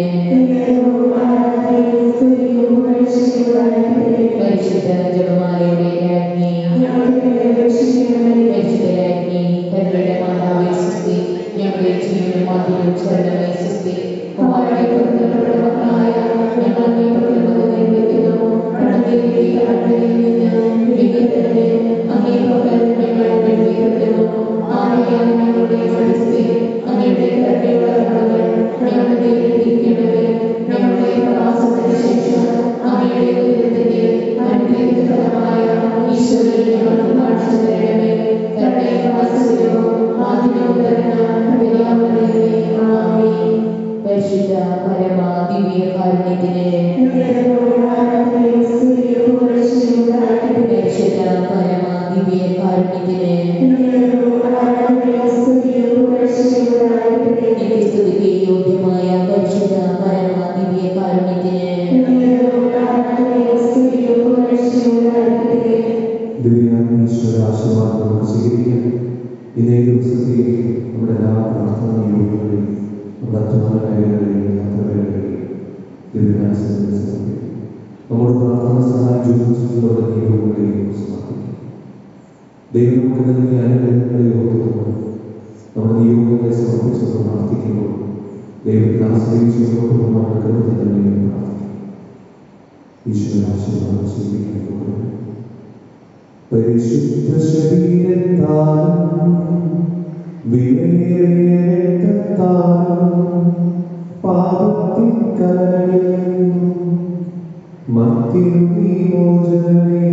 Speaker 2: പരിശുദ്ധ ജപമാലയുടെ രാജ്ഞി പരിശുദ്ധ രാജ്ഞി കരുണയുടെ മാതാവേ സുസ്തി ഞങ്ങളുടെ ജീവനും മാധ്യവും ശരണമേ സുസ്തി കുമാരനെ പുറത്തുകൊണ്ടുവന്നായ ഞങ്ങളെ പുറത്തുകൊണ്ട് നിർമ്മിക്കുന്നു പ്രണതിയുടെ കടലിൽ നിന്ന് വികൃതനെ അങ്ങേ പകൽ ഞങ്ങളുടെ ഉയർത്തുന്നു ആകയാൽ ഞങ്ങളുടെ മനസ്സിൽ അങ്ങയുടെ കരുണയുള്ള കടകൾ ഞങ്ങളുടെ ഇരിക്കണമേ ഞങ്ങളുടെ പ്രവാസത്തിന് ശേഷം അങ്ങയുടെ ഉയരത്തിന്റെ അനുഗ്രഹീതമായ ഈശ്വരനെ ഞങ്ങൾക്ക് കാണിച്ചു തരണമേ കരുണയും വാത്സല്യവും ആദ്യവും തരുന്ന പെരിയാമറിയമേ ആമേൻ പരിശുദ്ധ പരമ ദിവ്യ കാരുണ്യത്തിന് പരിശുദ്ധ പരമ ദിവ്യ കാരുണ്യത്തിന് നിത്യസ്തുതിക്ക് യോഗ്യമായ പരിശുദ്ധ പരമ ദിവ്യ കാരുണ്യത്തിന്
Speaker 3: ദിവ്യാത്മീശ്വര ആശീർവാദം നമുക്ക് സ്വീകരിക്കാം ഇന്നേ ദിവസത്തെ നമ്മുടെ എല്ലാ പ്രാർത്ഥന നിയോഗങ്ങളെയും നമ്മുടെ അധ്വാന കാര്യങ്ങളെയും യാത്രകളെയും ദിവ്യാസനത്തിന് സമർപ്പിക്കും നമ്മുടെ പ്രാർത്ഥന സഹായം ചോദിച്ചിട്ടുള്ള നിയോഗങ്ങളെയും സമർപ്പിക്കും ദൈവം നമുക്ക് നൽകിയ അനുഗ്രഹങ്ങളെ ഓർത്തുകൊണ്ട് നമ്മുടെ നിയോഗങ്ങളെ സമർപ്പിച്ചത് പ്രാർത്ഥിക്കുമ്പോൾ ദൈവത്തെ ആശ്രയിച്ച് മുന്നോട്ട് പോകുന്ന നമ്മുടെ കൃപത്തിൽ തന്നെ പ്രാർത്ഥിക്കും ഈശ്വര ആശീർവാദം സ്വീകരിക്കാൻ പോകുന്നത് പരിശുദ്ധ ശരീരത്താലും വിലയേറിയ രക്തത്താലും പാപത്തിൻ കരളിൽ മത്തിനു നീ മോചനമേ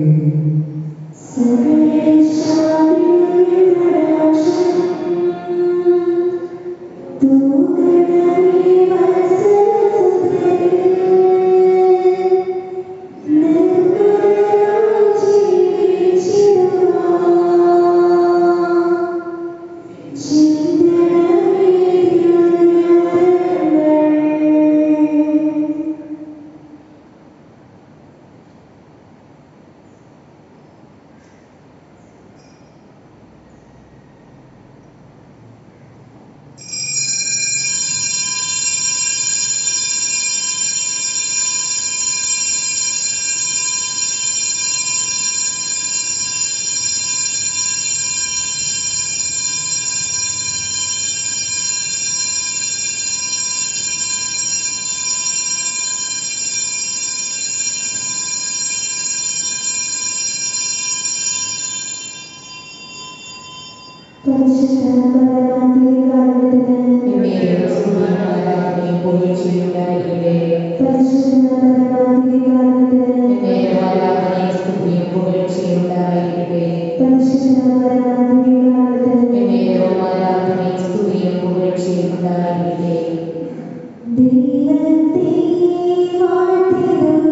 Speaker 2: എന്നേരും സ്തുതിയും ആരാധനയും പുകഴ്ചയും ഉണ്ടായിരിക്കട്ടെ എന്നേരം ആരാധനയും സ്തുതിയും പുകഴ്ചയും ഉണ്ടായിരിക്കട്ടെ എന്നേരവും ആരാധനയും സ്തുതിയും പുകഴ്ചയും ഉണ്ടായിരിക്കട്ടെ
Speaker 4: ദൈവത്തെ വാഴ്ത്തിടും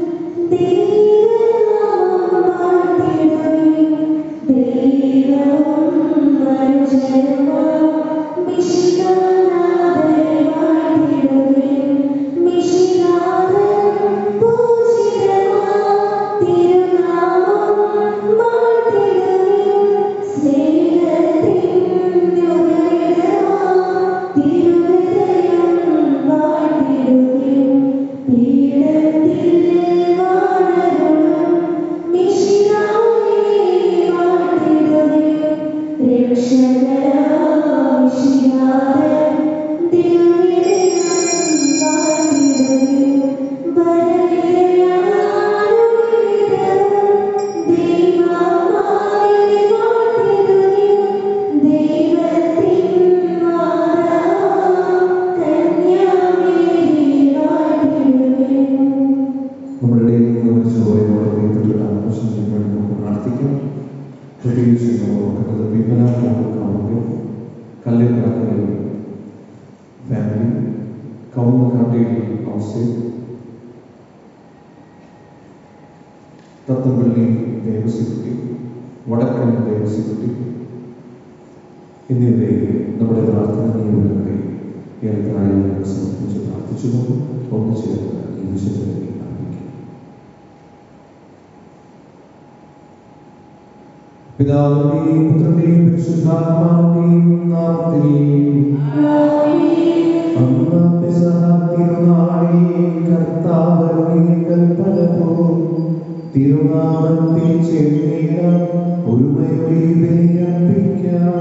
Speaker 4: ദൈവനാമം വാഴ്ത്തിടും ദൈവവും മനുഷ്യരുമാം മിശിഹാനാഥനെ വാഴ്ത്തിടും മിശിഹാനാഥൻ
Speaker 3: പ്രത്യേകിച്ച് നമ്മൾ ഓർക്കുന്നത് വിമലാമൂർക്കാവുമ്പോൾ കല്ലേക്കാട്ടിൽ ഫാമിലി കൗന്നക്കാട്ടിൽ ഔസേഫ് തത്തമ്പള്ളി ദേവസ്വക്കുട്ടി വടക്കൻ ദേവസ്വക്കുട്ടി എന്നിവരെ നമ്മുടെ പ്രാർത്ഥന നിയമനങ്ങളെ ഏറെക്കായി ഞങ്ങൾ സമർപ്പിച്ച് പ്രാർത്ഥിച്ചുകൊണ്ട് ഒന്നു ചേർന്ന് ഈ വിശുദ്ധനെ ആരംഭിക്കും പിതാവിന്റെയും പുത്രന്റെയും പരിശുദ്ധാത്മാവിന്റെയും നാമത്തിൽ അന്ന് പെസഹ തിരുനാളിൽ കർത്താവിന്റെ കൽപ്പന പോ തിരുനാമത്തിൽ ചേർന്നിടാം ഒരുമയോടെ ബലിയർപ്പിക്കാം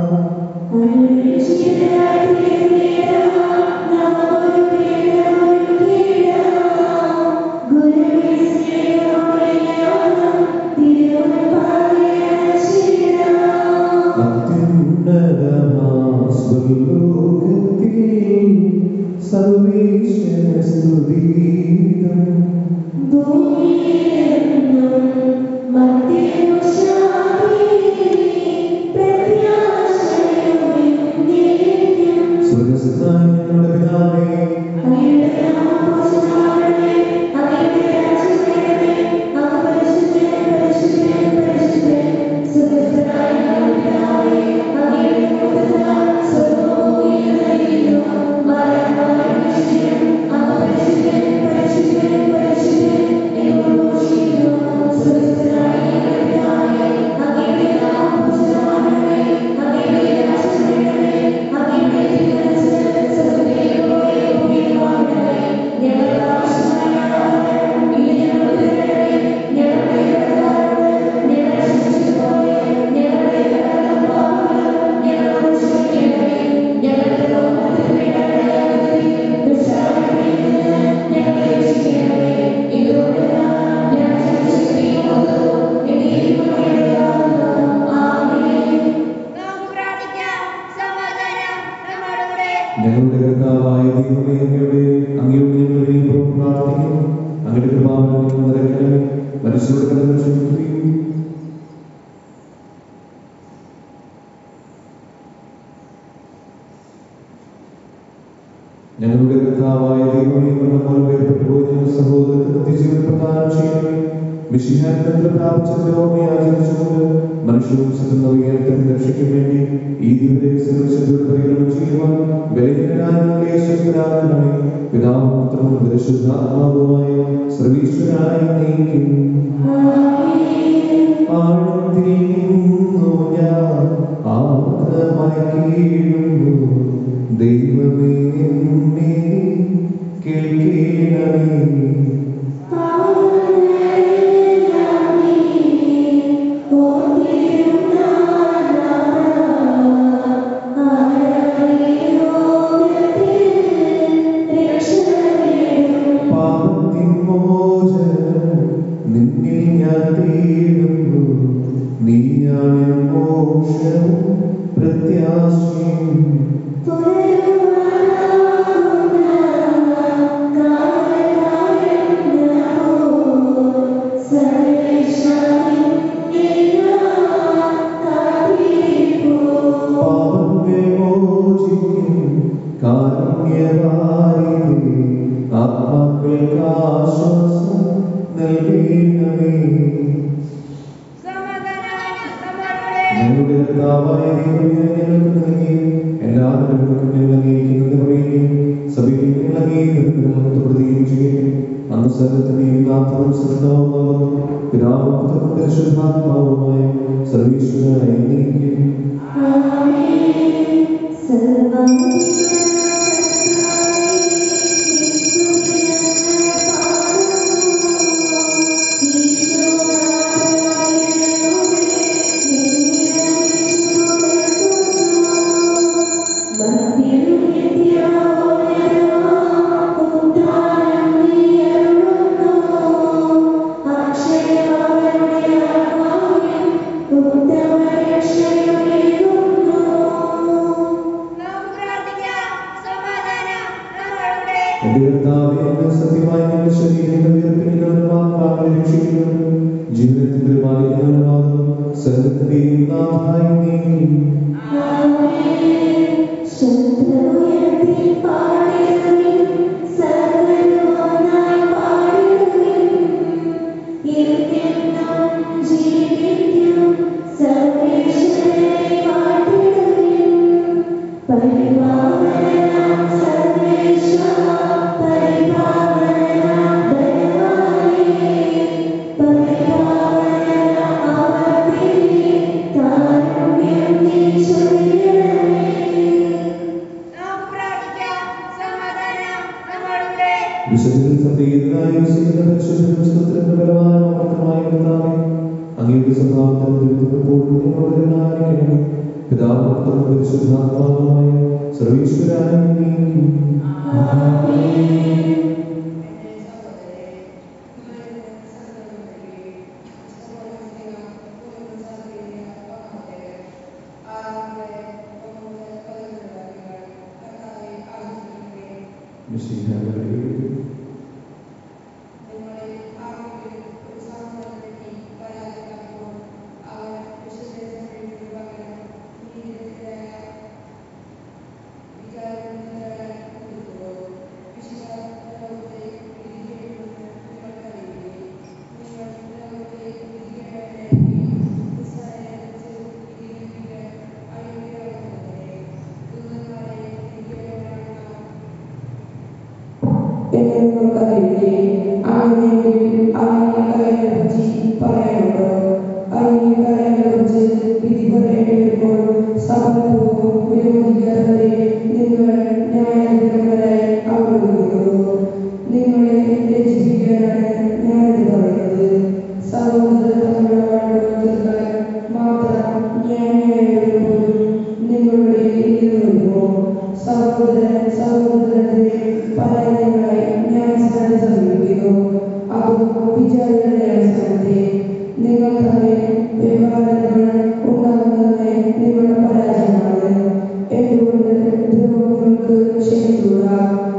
Speaker 3: അത്യുന്നതമാസ്വലോകത്തിൽ സർവേശ്വര സ്തുതിഗീതം സ്വർഗസ്ഥനായ ഞങ്ങളുടെ പിതാവേ
Speaker 5: നമുക്ക് പ്രാർത്ഥിക്കാം സമാധാനം നമ്മോടുകൂടെ
Speaker 3: ഞങ്ങളുടെ കർത്താവായ ദൈവമേ അങ്ങയുടെ അങ്ങയോട് ഞങ്ങൾ വീണ്ടും പ്രാർത്ഥിക്കുന്നു അങ്ങയുടെ കൃപാവനം നിറയ്ക്കണമേ മനുഷ്യരുടെ കടന്നു ക്ഷമിക്കുകയും ഞങ്ങളുടെ കർത്താവായ ദൈവമേ നമ്മൾ വേർപെട്ടു പോയി ഞങ്ങളുടെ സഹോദരത്തിന് നിത്യജീവൻ പ്രദാനം ചെയ്യണമേ വിശുദ്ധാനന്ദത്തിൽ പ്രാപിച്ച ഓർമ്മ ആചരിച്ചുകൊണ്ട് മനുഷ്യവും സ്വന്തം രക്ഷയ്ക്കും വേണ്ടി ഈ ദിവസം പരിഗണന ചെയ്യുവാൻ ബലിഹീനനായ ശക്തരാകണമേ പിതാവും പുത്രനും പരിശുദ്ധാത്മാവുമായ സർവീശ്വരായ നീക്കും ആഴത്തിൽ നിന്നു ഞാൻ ആർദ്രമായി കീഴുന്നു ദൈവമേ എന്നെ കേൾക്കണമേ പാപത്തിൻ മോചനം നിന്നിൽ ഞാൻ തേടുന്നു നീയാണ് മോക്ഷവും പ്രത്യാശയും പാപങ്ങൾ മോചിക്കും കാരുണ്യവാരിധി ആത്മാക്കൾക്ക് ആശ്വാസം നൽകണമേ
Speaker 5: സമാധാനം നമ്മോടുകൂടെ
Speaker 3: ഞങ്ങളുടെ കർത്താവായ ദൈവമേ, ഞങ്ങൾക്ക് നൽകി എല്ലാവരും ഞങ്ങൾ അംഗീകരിക്കുന്നത് പറയുകയും സഭയിൽ ഞങ്ങൾ അംഗീകരിക്കുന്നതിന് മഹത്വപ്പെടുത്തുകയും ചെയ്യട്ടെ അന്ന് സർവത്തിന്റെയും നാഥവും സൃഷ്ടാവുമാകും പിതാവും പുത്രനും പരിശുദ്ധാത്മാവുമായ സർവീശ്വരായ നീക്കും
Speaker 5: നമുക്ക് പ്രാർത്ഥിക്കാം
Speaker 3: സ്വർഗത്തിന്റെയും നാഥായി നീ
Speaker 4: ശബ്ദമുയർത്തി പാടിടുവിൻ സർവ്വരുമൊന്നായി പാടിടുവിൻ എന്നെന്നും ജീവിക്കും സർവേശ്വരനെ വാഴ്ത്തിടുവിൻ പരിപാവനാം സർവേശ്വര പരിപാവനാം ദൈവമേ പരിപാവനാം അവർത്തിനെ കാരുണ്യം നീ ചൊരിയണമേ
Speaker 5: നമുക്ക് പ്രാർത്ഥിക്കാം സമാധാനം നമ്മളുടെ
Speaker 3: വിശുദ്ധ സഭയെതിരായ സ്തോത്രത്തിന്റെ ബലമായ മാത്രമായ കർത്താവേ അങ്ങയുടെ സ്വഭാവത്തിൽ ദുരിതപ്പോഴും ഞങ്ങളോട് കരുണാകരണമേ പിതാവും പരിശുദ്ധാത്മാവുമായ സർവീശ്വരായ നീ മിശിഹായുടെ
Speaker 6: എന്നെ നിങ്ങൾക്കറിയില്ലേ അങ്ങനെയെങ്കിൽ അങ്ങനെക്കാരെ പറ്റി പറയാനുണ്ടോ അങ്ങനെക്കാരെ കുറിച്ച് വിധി പറയേണ്ടി വരുമ്പോൾ സഭപൂർവ്വം വിരോധിക്കാതെ നിങ്ങൾ ന്യായാധിപന്മാരായി അവിടെ നിൽക്കുന്നു നിങ്ങളെ രചിപ്പിക്കാനാണ് ഞാനിത് പറയുന്നത് സഹോദരൻ തമ്മിലുള്ള വഴക്കുകൾ മാത്രം ന്യായമായവരെ പോലും നിങ്ങളുടെ ഇടയിൽ വരുമോ സഹോദരൻ സഹോദരന്റെ പരാജയങ്ങളായി ഞാൻ സ്ഥാനം സമീപിക്കുന്നു അതും വിചാരങ്ങളുടെ അവസാനത്തെ നിങ്ങൾ തമ്മിൽ വ്യവഹാരങ്ങൾ ഉണ്ടാകുന്നതിനെ നിങ്ങളുടെ പരാജയമാണ് എന്തുകൊണ്ട് ദ്രോഹങ്ങൾക്ക് ക്ഷമിച്ചുകൂട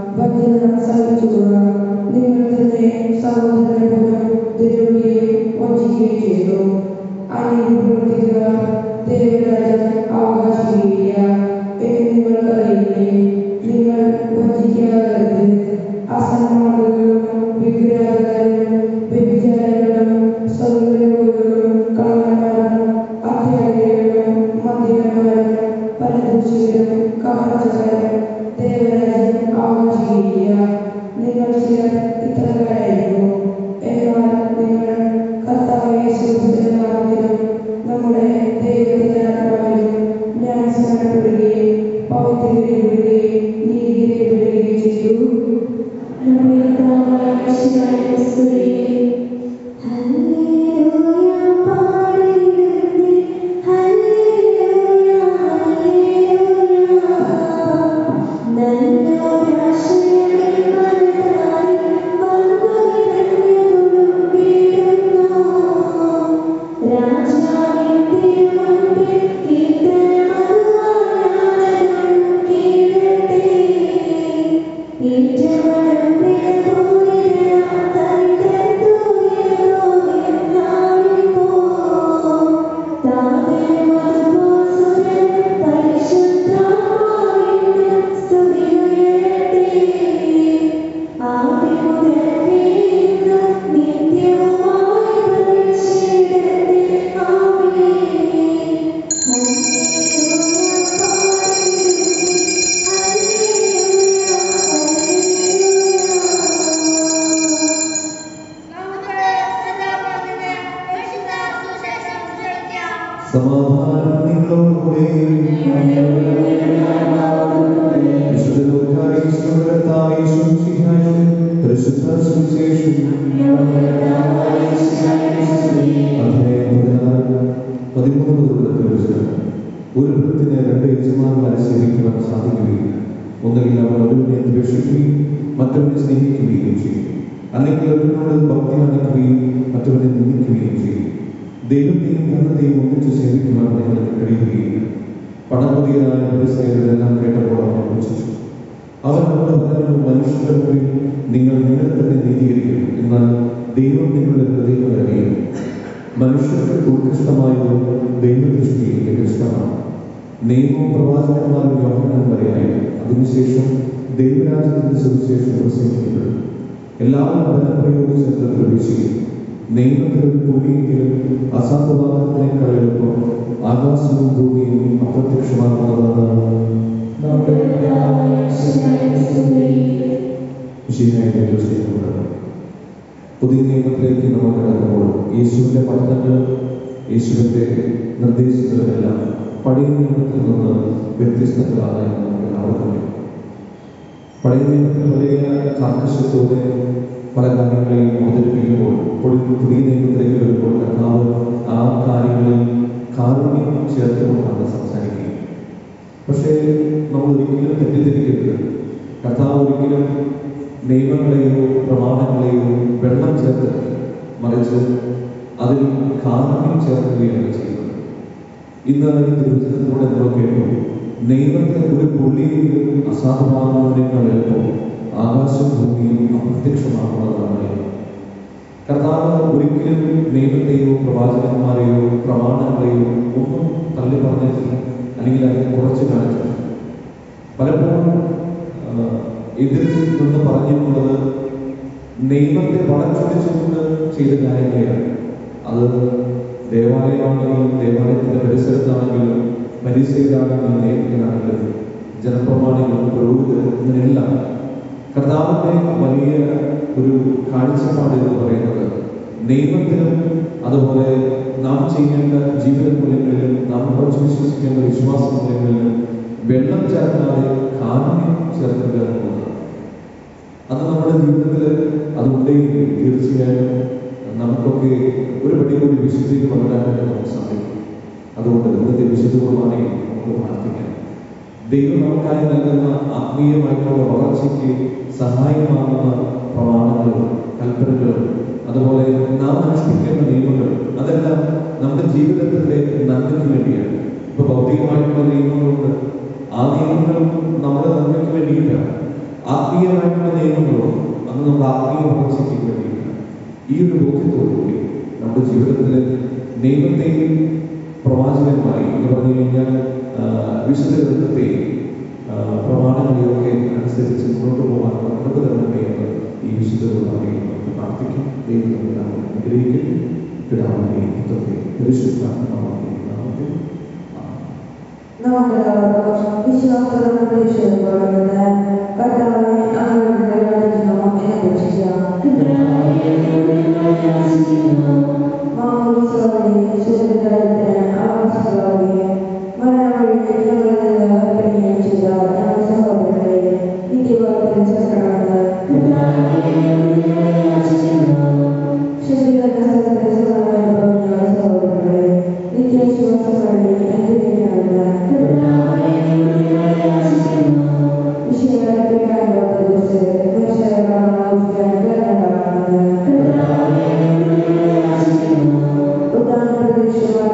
Speaker 6: വഞ്ചന സഹിച്ചുകൂട നിങ്ങൾ തന്നെ സഹോദരനെ പോലും ദ്രോഹിക്കുകയും വഞ്ചിക്കുകയും ചെയ്തു അനീതി പ്രവർത്തിക്കുക ദൈവരാജ്യം അവകാശിക്കുകയില്ല എന്ന് നിങ്ങൾക്കറിയില്ലേ നിങ്ങൾ വഞ്ചിക്കാതെ അസന്മാർഗങ്ങളും വിഗ്രഹാകാരനും വ്യഭിചാരികളും സൗന്ദര്യങ്ങളും കള്ളന്മാരും അത്യാഗ്രഹികളും മദ്യപന്മാരും പരദൂഷികളും കാഴ്ചക്കാരും ദൈവരാജ്യം അവകാശിക്കുകയില്ല നിങ്ങൾ ചിലർ ഇത്തരക്കാരായിരുന്നു എന്നാൽ നിങ്ങൾ കർത്താവായ യേശുക്രിസ്തുവിന്റെ നാമത്തിലും നമ്മുടെ ദൈവത്തിന്റെ ആത്മാവിലും ഞാൻ സ്മരണപ്പെടുകയും പൗത്രീകരിക്കപ്പെടുകയും നീതികരിക്കപ്പെടുകയും ചെയ്തു
Speaker 4: നമ്മുടെ കർത്താവായ യേശുവിന്റെ സ്തുതി. ഹല്ലേലൂയ പാടിയിടുന്നേ, ഹല്ലേലൂയ, ഹല്ലേലൂയ. നല്ലൊരാശ്രയത്തിൽ മനതായി വന്നുകിടന്നിടുന്നു. രാജാവിന്റെ മുൻപിൽ കീർത്തനമതുവാനാലും കേൾക്കട്ടെ.
Speaker 5: നമുക്ക് സദാപതിന് പരിശുദ്ധ സുശേഷം ശ്രമിക്കാം
Speaker 3: സമാധാനം നിങ്ങളോടുകൂടെ വിശുദ്ധ കർത്താവേ, ശുശ്രൂഷിക്കാനും പരിശുദ്ധ സുവിശേഷം അധ്യായം പതിനാറ് പതിമൂന്ന് മുതലുള്ള തിരുവചനം. ഒരു വൃത്തിന് രണ്ട് യജമാന്മാരെ സേവിക്കുവാൻ സാധിക്കുകയില്ല ഒന്നുകിൽ അവൻ ഒരുവനെ ദ്വേഷിക്കുകയും മറ്റവനെ സ്നേഹിക്കുകയും ചെയ്യും അല്ലെങ്കിൽ ഒരുവനോട് ഭക്തി കാണിക്കുകയും മറ്റവനെ നിന്ദിക്കുകയും ചെയ്യും ദൈവത്തെയും ധനത്തെയും ഒന്നിച്ച് സേവിക്കുവാൻ നിങ്ങൾക്ക് കഴിയുകയില്ല പണപതിയായ പരിസ്ഥിതികളെല്ലാം കേട്ടപ്പോൾ അവൻ പുച്ഛിച്ചു അവൻ നമ്മുടെ ഫലങ്ങളും മനുഷ്യരുടെ മുമ്പിൽ നിങ്ങൾ നിങ്ങളെ തന്നെ നീതീകരിക്കും എന്നാൽ ദൈവം നിങ്ങളുടെ ഹൃദയം അറിയുന്നു മനുഷ്യർക്ക് ഉത്കൃഷ്ടമായത് ദൈവദൃഷ്ടിയിൽ നികൃഷ്ടമാണ് നിയമവും പ്രവാചകന്മാരും യോഹനാൻ വരെയായി അതിനുശേഷം ദൈവരാജ്യത്തിന്റെ സുവിശേഷം പ്രസംഗിക്കപ്പെടും എല്ലാവരും ബലപ്രയോഗിച്ച് പ്രവേശിക്കും നിയമത്തിലൊരു തുള്ളിയെങ്കിലും അസാധുവാദങ്ങളെക്കാൾ എളുപ്പം ആകാശവും ഭൂമിയും അപ്രത്യക്ഷമാകുന്നതാണ്
Speaker 1: നമ്മുടെ പിതാവായ യേശുവേ,
Speaker 3: വിഷയമായ ദൈവസ്നേഹമുള്ളത് പുതിയ നിയമത്തിലേക്ക് നമ്മൾ കടക്കുമ്പോൾ യേശുവിൻ്റെ പഠനങ്ങൾ യേശുവിൻ്റെ നിർദ്ദേശങ്ങളെല്ലാം പഴയ നിയമത്തിൽ നിന്ന് വ്യത്യസ്തങ്ങളാണ് എന്ന് നമുക്ക് എല്ലാവർക്കും അറിയാം പഴയ നിയമത്തിൽ വലിയ കാർക്കശ്യത്തോടെ പല കാര്യങ്ങളെയും അവതരിപ്പിക്കുമ്പോൾ പുതിയ പുതിയ നിയമത്തിലേക്ക് വരുമ്പോൾ കർത്താവ് ആ കാര്യങ്ങളിൽ കാരുണ്യം ചേർത്തുകൊണ്ടാണ് സംസാരിക്കുക പക്ഷേ നമ്മൾ ഒരിക്കലും തെറ്റിദ്ധരിക്കരുത് കർത്താവ് ഒരിക്കലും നിയമങ്ങളെയോ പ്രമാണങ്ങളെയോ വെള്ളം ചേർത്ത് മറിച്ച് അതിൽ കാരുണ്യം ചേർക്കുകയാണ് ചെയ്യുന്നത് ഇന്ന് ഈ തിരുവചനത്തിലൂടെ നമ്മൾ കേട്ടു നിയമത്തെ ഒരു പുള്ളിയെങ്കിലും അസാധുവാകുന്നതിനേക്കാൾ എളുപ്പം ആകാശം ഭൂമിയും അപ്രത്യക്ഷമാകുന്നതാണ് നിയമം. കർത്താവ് ഒരിക്കലും നിയമത്തെയോ പ്രവാചകന്മാരെയോ പ്രമാണങ്ങളെയോ ഒന്നും തള്ളി പറഞ്ഞിട്ടില്ല അല്ലെങ്കിൽ അതിനെ കുറച്ച് കാണിച്ചിട്ടില്ല പലപ്പോഴും ആ, എതിരിൽ നിന്ന് പറഞ്ഞിട്ടുള്ളത് നിയമത്തെ വളച്ചൊടിച്ചുകൊണ്ട് ചെയ്ത കാര്യങ്ങളെയാണ് അത് ദേവാലയമാണെങ്കിലും ദേവാലയത്തിന്റെ പരിസരത്താണെങ്കിലും പരിസരത്താണെങ്കിലും നേരത്തിലാണെങ്കിലും ജനപ്രമാണികളും പുരോഹിതരും ഇതിനെല്ലാം കർത്താവിന്റെ വലിയ ഒരു കാഴ്ചപ്പാട് എന്ന് പറയുന്നത് നിയമത്തിലും അതുപോലെ നാം ചെയ്യേണ്ട ജീവിത മൂല്യങ്ങളിലും നാം ഉറച്ചു വിശ്വസിക്കേണ്ട വിശ്വാസ മൂല്യങ്ങളിലും വെള്ളം ചേർക്കാതെ കാരുണ്യം ചേർക്കുക എന്നുള്ളതാണ് അത് നമ്മുടെ ജീവിതത്തിൽ അതുണ്ടെങ്കിൽ തീർച്ചയായും നമുക്കൊക്കെ ഒരു പടി കൂടി വിശുദ്ധിക്ക് വളരാനായിട്ട് നമുക്ക് സാധിക്കും അതുകൊണ്ട് ഇന്നത്തെ വിശുദ്ധ കുർബാനയിൽ നമുക്ക് പ്രാർത്ഥിക്കാം ദൈവം നമുക്കായി നൽകുന്ന ആത്മീയമായിട്ടുള്ള വളർച്ചയ്ക്ക് സഹായമാകുന്ന പ്രമാണങ്ങളും കൽപ്പനകളും അതുപോലെ നാം അനുഷ്ഠിക്കേണ്ട നിയമങ്ങൾ അതെല്ലാം നമ്മുടെ ജീവിതത്തിന്റെ നന്മയ്ക്ക് വേണ്ടിയാണ് ഇപ്പൊ ഭൗതികമായിട്ടുള്ള നിയമങ്ങളുണ്ട് ആ നിയമങ്ങൾ നമ്മുടെ നന്മയ്ക്ക് വേണ്ടിയിട്ടാണ് ആത്മീയമായിട്ടുള്ള നിയമങ്ങളോ അത് നമ്മുടെ ആത്മീയ വളർച്ചയ്ക്ക് വേണ്ടിയിട്ടാണ് ഈ ഒരു ബോധ്യത്തോടുകൂടി നമ്മുടെ ജീവിതത്തിലെ നിയമത്തെയും പ്രവാചകന്മാരെ എന്ന് പറഞ്ഞു കഴിഞ്ഞാൽ ആ, വിശുദ്ധ ഗ്രന്ഥത്തെയും ആ, പ്രമാണങ്ങളെയൊക്കെ അനുസരിച്ച് മുന്നോട്ട് പോകാൻ നമുക്ക് തരണമേ എന്ന് ഈ വിശുദ്ധ കുർബാനയിൽ നമുക്ക് പ്രാർത്ഥിക്കും ദൈവം നമ്മെ അനുഗ്രഹിക്കട്ടെ പിതാവിനെയും പുത്രത്തെയും പരിശുദ്ധാത്മാവിനെയും നാമത്തിൽ ആമേൻ.
Speaker 6: നമുക്കെല്ലാവർക്കും വിശ്വാസത്തോടെ പ്രതീക്ഷയോടെ കർത്താവെ അങ്ങയുടെ രാജ്യം എന്നെ രക്ഷിക്കാം മാമോദിസയോടെ ശുദ്ധജലത്തിന് ആവാസത്തോടെ മരണവഴി ഞങ്ങളിൽ നിന്ന് പരിചയം ചെയ്ത ഞങ്ങളുടെ സഹോദരങ്ങളെ നിത്യവാദത്തിൽ ചേർക്കണമെന്ന് ശരീരത്തെ ഞങ്ങളുടെ സഹോദരങ്ങളെ നിത്യവിശ്വാസത്തോടെ അനുഗ്രഹിക്കണമെന്ന് ഉദാഹരണ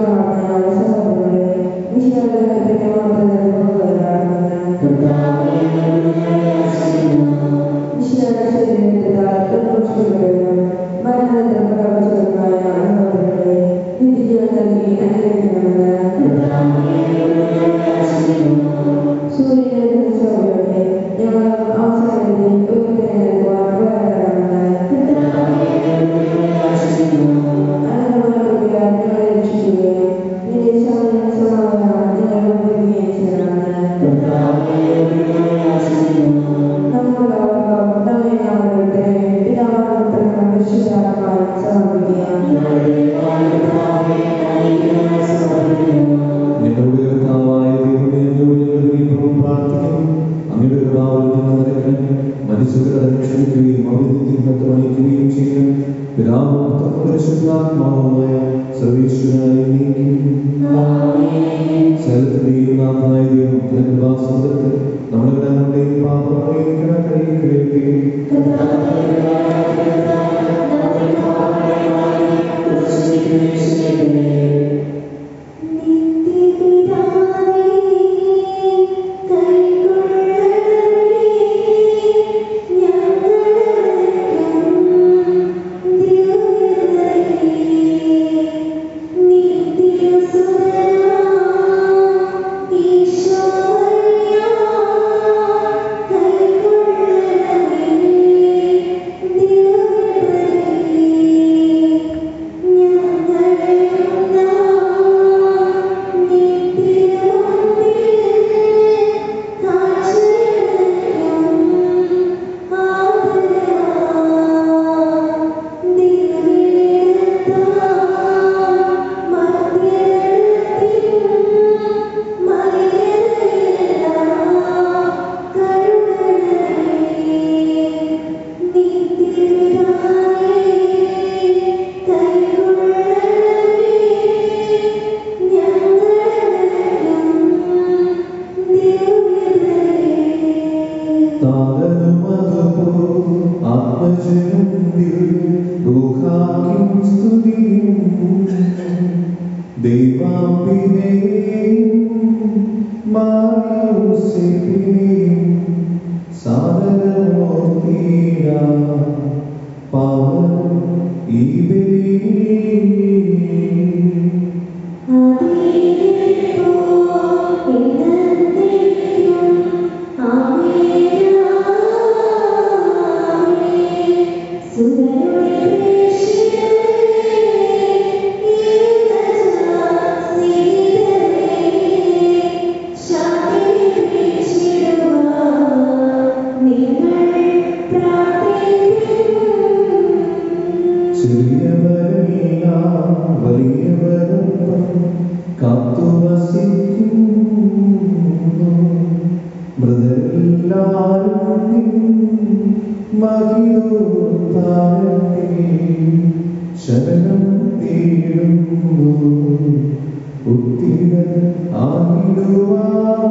Speaker 3: ചെറിയവരെല്ലാം വലിയവരൊപ്പം കാത്തുവസിക്കുന്നു മൃതരെല്ലാരും നിൻ മഹിതോത്താരത്തിൽ ശരണം തേടുന്നു ഉത്തിര ആയിടുവാ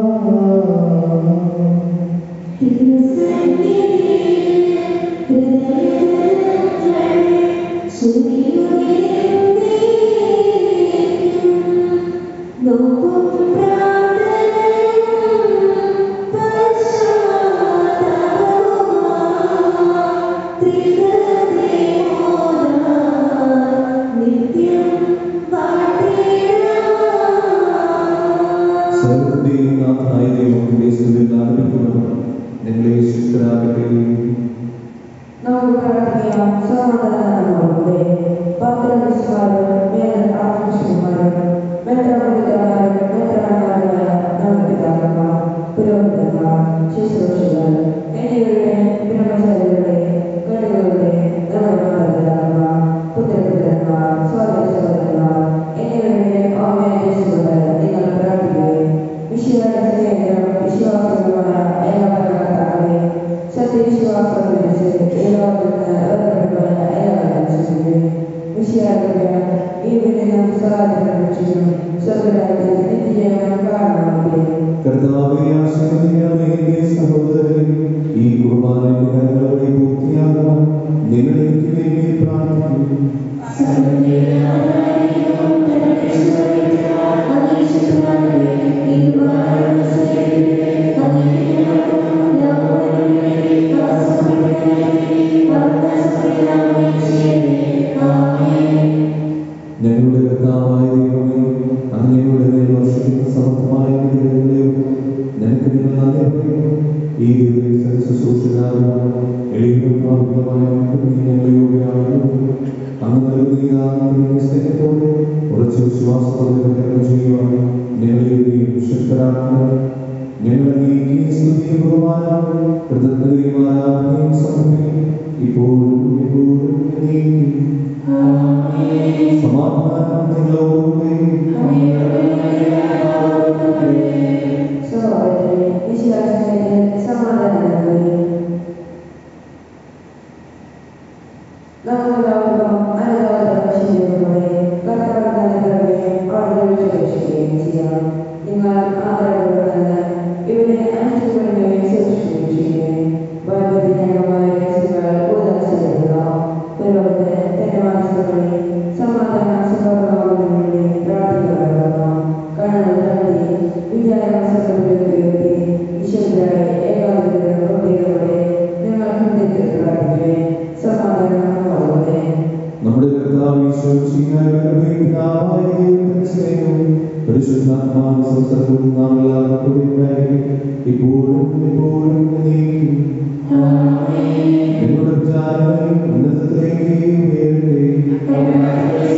Speaker 3: സർവ്വത്തിന്റെയും നാഥനായ ദൈവത്തിന്റെ സ്തുതിയിൽ ആരംഭിക്കുന്നു നിങ്ങളെ ശുദ്ധരാകട്ടെ
Speaker 6: നമുക്ക് പ്രാർത്ഥിക്കാം സമാധാനത്തോടെ പത്രവിശ്വാസം വേദ ആത്മശുമാരും മെത്രാപിതാവായ മെത്രാനായ നമ്മുടെ പിതാക്കന്മാർ പുരോഹിതന്മാർ ശുശ്രൂഷകർ എന്നിവരുടെ ബ്രഹ്മചാരികളുടെ ഗണികളുടെ നമ്മുടെ മാതാപിതാക്കന്മാർ പുത്രപുത്രന്മാർ സഹോദര സഹോദരന്മാർ എന്നിവരുടെ ഓമേശ്വരർ നിങ്ങൾ പ്രാർത്ഥിക്കുകയും വിശ്വാസ വിശ്വാസമായ എല്ലാ ഭരണകർത്താക്കളെയും സത്യവിശ്വാസം വെച്ച് ഏകാഗ്രത ഏർപ്പെടുവാൻ അയാളെ ശ്രമിക്കുകയും വിശ്വാസത്തിന് ഈ വിനയം സഹായത്തിനും സ്വർഗരാജ്യത്തിൽ നിത്യജീവനം കാരണമാവുകയും
Speaker 3: കർത്താവെ ആശീർവദിക്കണമേ എന്റെ സഹോദരൻ ഈ കുർബാനയുടെ കരങ്ങളോടെ പൂർത്തിയാകാൻ നിങ്ങൾ എനിക്ക് വേണ്ടി പ്രാർത്ഥിക്കുന്നു ഞങ്ങളുടെ കർത്താവായ ദൈവമേ അങ്ങയുടെ മേൽ വർഷിക്കുന്ന സമർത്ഥമായ അനുഗ്രഹങ്ങളെയോ നിനക്ക് ഞങ്ങൾ നന്ദി പറയുന്നു ഈ ദിവസം ശുശ്രൂഷകാരും എളിയവരും പ്രാപികമായ ഞങ്ങളെ യോഗ്യരാകുന്നു അങ്ങ് നൽകുന്ന ഈ സ്നേഹത്തോടെ ഉറച്ച വിശ്വാസത്തോടെ കർമ്മം ചെയ്യുവാൻ ഞങ്ങളെയും ശക്തരാക്കുന്നു ഞങ്ങൾ ഈ സ്തുതിയും ബഹുമാനവും കൃതജ്ഞതയും ആരാധനയും സമർപ്പിക്കും ഇപ്പോഴും എപ്പോഴും എന്നേക്കും. സമാധാനം നിങ്ങളോടുകൂടെ
Speaker 6: സഹോദരനെ വിശ്വാസത്തിന് സമാധാനം നൽകുകയും നമുക്കെല്ലാവർക്കും അനുതാപ ശരീരത്തോടെ കർത്താവിനെ അവിടെ രക്ഷിക്കുകയും ചെയ്യാം നിങ്ങൾ ആദരവുള്ളതെന്ന് ഇവിടെ അനുഷ്ഠിക്കുകയും സൂക്ഷിക്കുകയും ചെയ്യുകയും വൈവിധ്യമായ രഹസ്യങ്ങൾ ഉദാസീനത പുരോഗതി തന്റെ മനസ്സുകളിൽ സമാധാന സുഖമാകുന്നതിന് പ്രാർത്ഥിക്കുക കണ്ണുകൾ തള്ളി വിചാരമസപ്പെടുത്തി വിശുദ്ധരായ ഏകാഗ്രത പ്രവൃത്തികളോടെ നിങ്ങൾ ഹൃദയത്തിൽ പ്രാർത്ഥിക്കുകയും സമാധാനം വളരെ
Speaker 3: നമ്മുടെ കർത്താവ് ഈശോമിശിഹായുടെ പിതാവായ ദൈവത്തിന്റെ സ്നേഹവും പരിശുദ്ധാത്മാവിന്റെ സംസർഗവും നാം എല്ലാവർക്കും കൂടി ഉണ്ടായിരിക്കട്ടെ. ഇപ്പോഴും എപ്പോഴും എന്നേക്കും. നിങ്ങളുടെ വിചാരങ്ങൾ ഉന്നതത്തിലേക്ക് ഉയരട്ടെ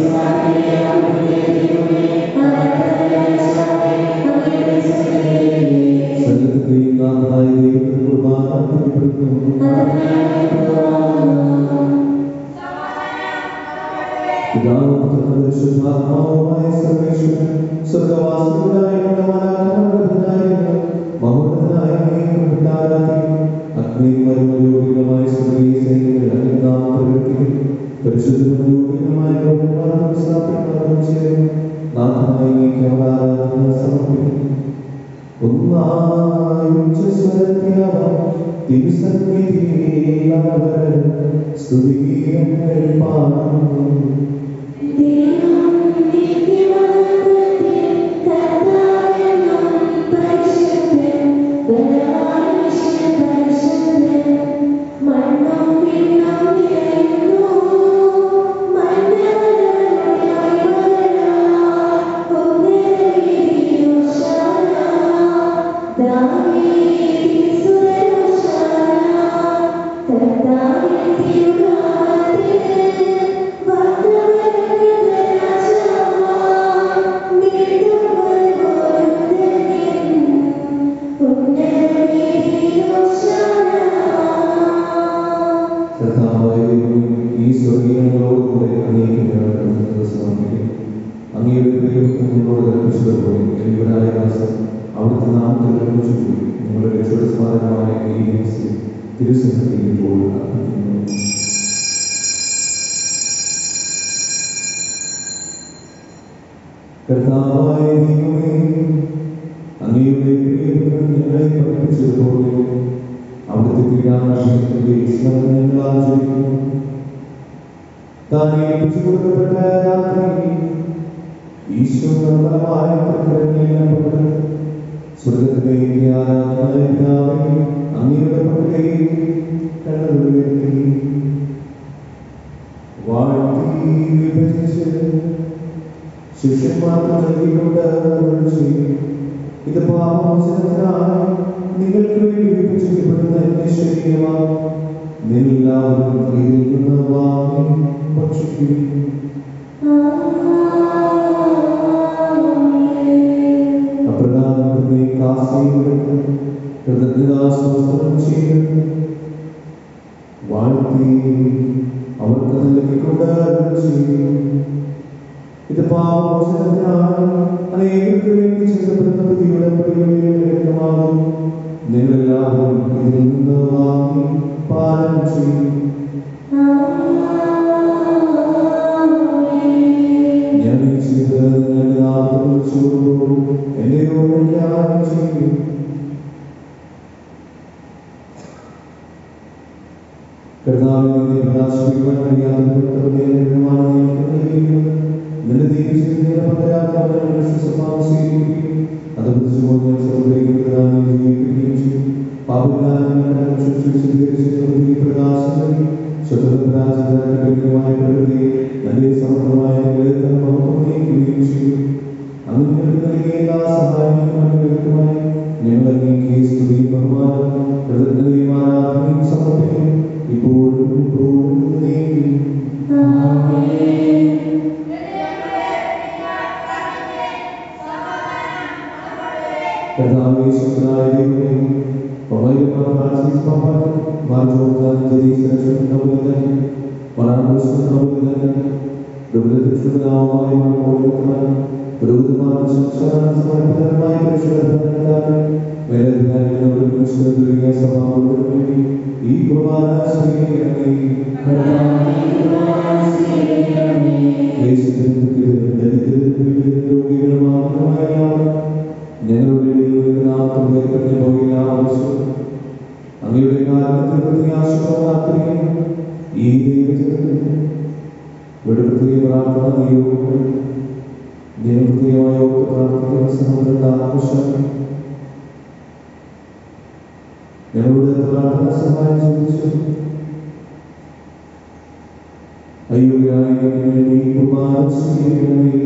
Speaker 3: സകലത്തെയും നാഥനായ ദൈവത്തിന് കുർബാന അർപ്പിക്കപ്പെടുന്നു. പിതാവും പുത്രനും പരിശുദ്ധാത്മാവുമായ സർവേശ്വരൻ സ്വർഗ്ഗവാസികളായ മാലാഖമാരുടെ മഹോന്നതനായ അങ്ങയെ ആരാധിക്കും. അഗ്നിയും മരുമയോഗ്യമായ സ്വർഗീയ സൈന്യങ്ങൾ അങ്ങേ നാമം പ്രകീർത്തിക്കും. പരിശുദ്ധനും യോഗ്യനുമായ ഗോപന്മാരും സ്ഥാപിക്കുന്നവരും ചേർന്ന് നാഥനായ അങ്ങേക്ക് അവർ ആരാധന സമർപ്പിക്കും സ്തുതികൾ പാടുന്നു
Speaker 4: ദൈവം നിത്യവാൻ
Speaker 3: നിങ്ങളോട് കൽപ്പിച്ചതുപോലെ ഇവരായ ദാസൻ അവിടുത്തെ നാമത്തിൽ നിർമ്മിച്ചു പോയി നിങ്ങളുടെ രക്ഷയുടെ സ്മാരകമായ ഈ രഹസ്യം തിരുസന്നിധിയിൽ ഇപ്പോൾ അർപ്പിക്കുന്നു കർത്താവായ ദൈവമേ അങ്ങയുടെ പ്രിയപുത്രൻ ഞങ്ങളെ പഠിപ്പിച്ചതുപോലെ അവിടുത്തെ പീഡാനുഭവത്തിന്റെ സ്മരണ ഞങ്ങൾ ആചരിക്കുന്നു താൻ ഏൽപ്പിച്ചു കൊടുക്കപ്പെട്ട രാത്രി ഈശോ നിർമ്മലമായ പ്രകടനയിൽപ്പെട്ട് സ്വർഗത്തിലേക്ക് ആരാധനായ പിതാവേ അങ്ങയുടെ പക്കലേക്ക് കണ്ണുയർത്തി വാഴ്ത്തി വിഭജിച്ച് ശിഷ്യന്മാർക്ക് നൽകിക്കൊണ്ട് അരുളി ചെയ്തു. ഇത് പാപമോചനത്തിനായി നിങ്ങൾക്ക് വേണ്ടി വിഭജിക്കപ്പെടുന്ന എന്റെ ശരീരമാണ് നിങ്ങളെല്ലാവരും ഇതിൽ നിന്ന് വാങ്ങി ഭക്ഷിക്കുകയും അപ്രകാരത്തെ കാസിയുടെ കൃതജ്ഞതാസ്തോത്രം ചെയ്ത് വാഴ്ത്തി അവർക്ക് നൽകിക്കൊണ്ട് അരുളി ചെയ്തു. ഇത് പാപമോചനത്തിനായി അനേകർക്ക് വേണ്ടി ചെയ്യപ്പെടുന്ന പുതിയ ഉടമ്പടിയുടെ രക്തമാകും നിങ്ങളെല്ലാവരും ഇതിൽ നിന്ന് വാങ്ങി പാലനം ചെയ്യും ഞാൻ ഈ ചെയ്ത് നിങ്ങളുടെ നാമത്തിൽ വിളിച്ചുകൊള്ളുമ്പോൾ എന്റെ ഓർമ്മയ്ക്കായി ചെയ്യും കർത്താവിനെ പ്രകാശിപ്പിക്കുവാൻ കഴിയാത്ത ഹൃദയമാണ് നിന്റെ ദൈവത്തിന്റെ പകരാത്തവരുടെ സ്വഭാവം സ്വീകരിക്കുകയും അത് ബുദ്ധിമുട്ട് സൗകര്യങ്ങളാണ് ജീവിക്കുകയും ചെയ്യും പാപകാരങ്ങളുടെ ശുശ്രൂഷീകരിച്ച് പ്രകാശം സ്വതന്ത്രമായ പ്രകൃതിയെ നല്ല സമൃദ്ധമായ നിലനിർത്തൽ മഹത്വമേക്കുകയും ചെയ്യും അങ്ങനെ നൽകിയ എല്ലാ സഹായങ്ങളും അനുഗ്രഹമായി ഞങ്ങൾ അങ്ങേക്ക് സ്തുതി ബഹുമാനം കൃതജ്ഞതയും ആരാധനയും സമർപ്പിക്കും ഇപ്പോഴും ഇപ്പോഴും നീക്കും കർത്താവേ സുഖനായ ദൈവമേ പവൈലമാർ ഫ്രാൻസിസ് പാപ്പ മാർ ജോർജാൻ ജെറീസ് രക്ഷകൻ നവോദയൻ മറാഠോസ് നവോദയൻ ദുരിതനാമമായ മോചനത്തിനായി പുരോഹിതന്മാർ സംസ്കാരം സമർപ്പിതമായ രക്ഷകർത്താക്കളെ മേലധികാരികളോട് വിശുദ്ധ സഭാവോട് വേണ്ടി ഈ കുർബാന സ്വീകരിക്കണമേ ഞങ്ങളുടെ അങ്ങയുടെ കാരണത്തിൽ പ്രത്യാശമാക്കുകയും ഈ ദൈവത്തിന് വെടുപ്പത്തിയ പ്രാർത്ഥന നിയോഗങ്ങൾ ദൈവപ്രിയമായ പ്രാർത്ഥിക്കുന്ന സഹോദരന്റെ ആഘോഷം ഞങ്ങളുടെ പ്രാർത്ഥന സഹായം ചോദിച്ചു അയ്യോയായി വേണ്ടി കുമാര സ്വീകരിക്കണമേ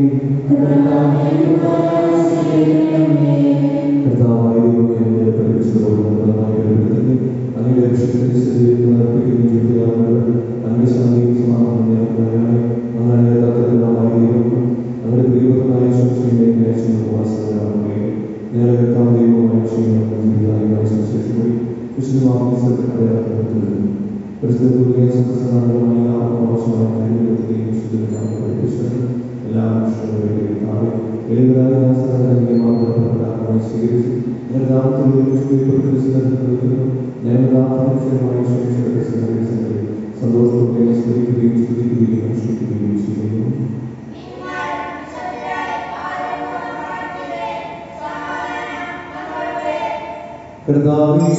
Speaker 3: കർത്താവായ ദൈവമേ ഞങ്ങളെ പരിഗണിച്ചതുപോലെ നന്നായി പരിഗണിക്കട്ടെ അങ്ങയുടെ രക്ഷകന്റെ ശരീരത്തിൽ അർപ്പിക്കുകയും ചെയ്തയാളുകൾ അങ്ങയുടെ ശാന്തിയും സമാധാനം ഞങ്ങൾക്കായി അങ്ങനെ തത്വമായ ദൈവം അങ്ങയുടെ പ്രിയപ്പെട്ടതായ ശുശ്രൂഷയെ അയച്ചുള്ള വാസനയാകുകയും ഞങ്ങളെ വ്യക്തം ദൈവമായ ചെയ്യുന്ന ജീവിതമായി സുശേഷമായി വിശുദ്ധമാക്കി ശ്രദ്ധ പരിസ്ഥിതിയെ സംസ്ഥാനങ്ങളുമായ ആവശ്യമായ കാര്യങ്ങളെയും വിശുദ്ധമായി പഠിപ്പിച്ചത് എല്ലാ മനുഷ്യരുടെയും താഴെ എളിവരായ മാർഗപ്രകാരമായി സ്വീകരിച്ചു ഞങ്ങൾ ഞങ്ങളുടെ സന്തോഷത്തോടെ സ്മരിക്കുകയും സ്തുതിക്കുകയും അനുഷ്ഠിക്കുകയും ചെയ്യുന്നു കർത്താവേ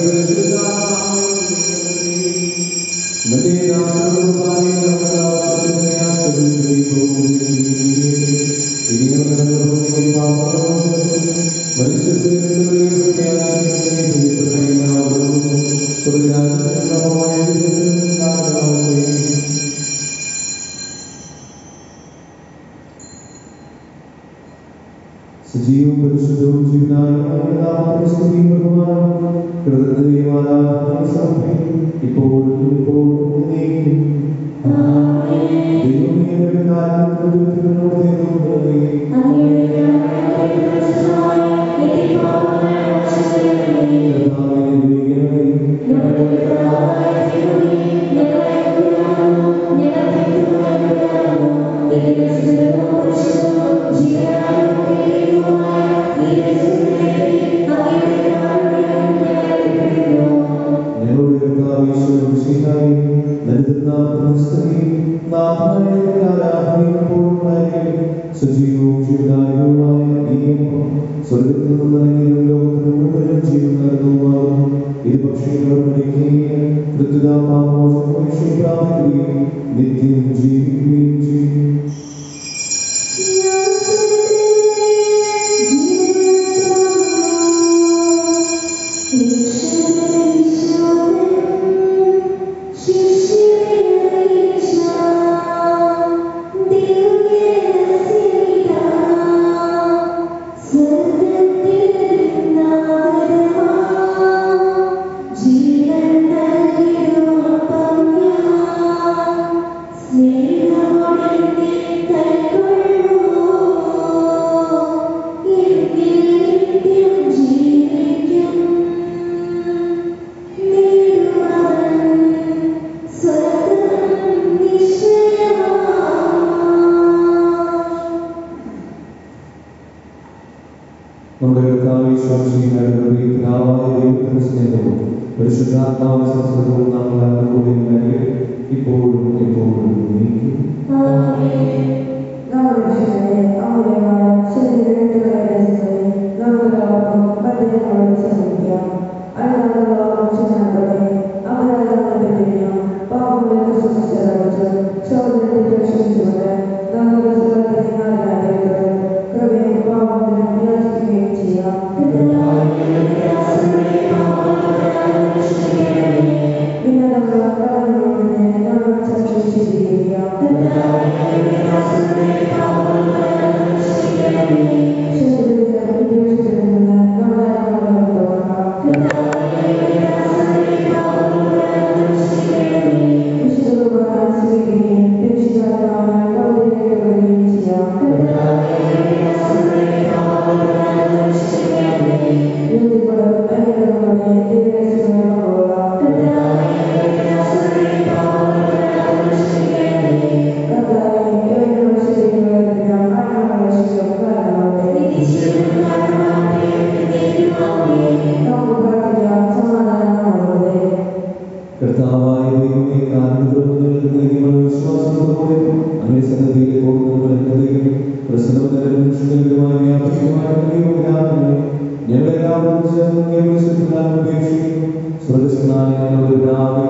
Speaker 3: സജീവം പരിശുദ്ധവും ജീവനായ സ്തുതിയും ബഹുമാനം കൃതജ്ഞതയുമായ സമർപ്പിക്കും ഇപ്പോഴും ഇപ്പോഴും എന്നേക്കും ദൈവമേ ഞങ്ങളുടെ കാരണത്തിനോട് ദൈവമേ
Speaker 4: Yeah.
Speaker 3: ദാനവുമായ ഈ അപ്പം സ്വർഗത്തിൽ നിന്ന് ഇറങ്ങിയതും ലോകത്തിന് മുഴുവനും ജീവൻ നൽകുന്നതുമാകും ഇത് പക്ഷികളോട് പഠിക്കുകയും കൃത്യതാപാമോഷം പ്രാപിക്കുകയും നിത്യം ജീവിക്കുകയും ചെയ്യും
Speaker 4: ജീവൻ നൽകിടുമപ്പം ഞാൻ സ്നേഹമോടെ കൈക്കൊള്ളൂ എന്നിൽ നിത്യം ജീവിക്കും നേടുവാൻ സ്വർഗം നിശ്ചയമാണ്
Speaker 3: നമ്മുടെ കർത്താവിശ്വാസികളുടെ പിതാവായ ദൈവത്തിന്റെ സ്നേഹവും പരിശുദ്ധാത്മാവിന്റെ സംസ്കൃതവും നാം എല്ലാവരും കൂടി നൽകി ഇപ്പോഴും എപ്പോഴും നീക്കും കർത്താവായ ദൈവമേ കാരണപ്രഭുതങ്ങൾക്ക് നൽകിയ വിശ്വാസത്തോടെ അങ്ങനെ സന്നദ്ധിയിലെ പോകുന്നവർ ഹൃദയം പ്രസന്നതരമായ വ്യാപകമായ ദൈവഗ്രാമങ്ങളെ ഞങ്ങളെല്ലാവരും ചേർന്ന് കേവലം ഉപേക്ഷിക്കും സ്വർഗസ്നായ ഞങ്ങളുടെ പിതാവേ,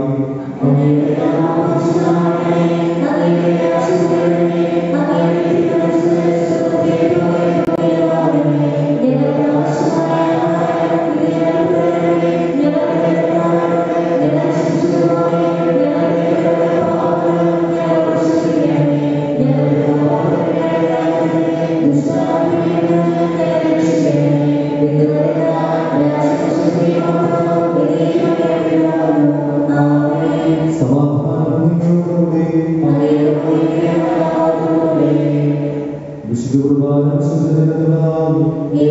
Speaker 3: സമാധാനം നിങ്ങളോടുകൂടെ. വിശുദ്ധ കുർബാന വിശുദ്ധജനങ്ങളാകും.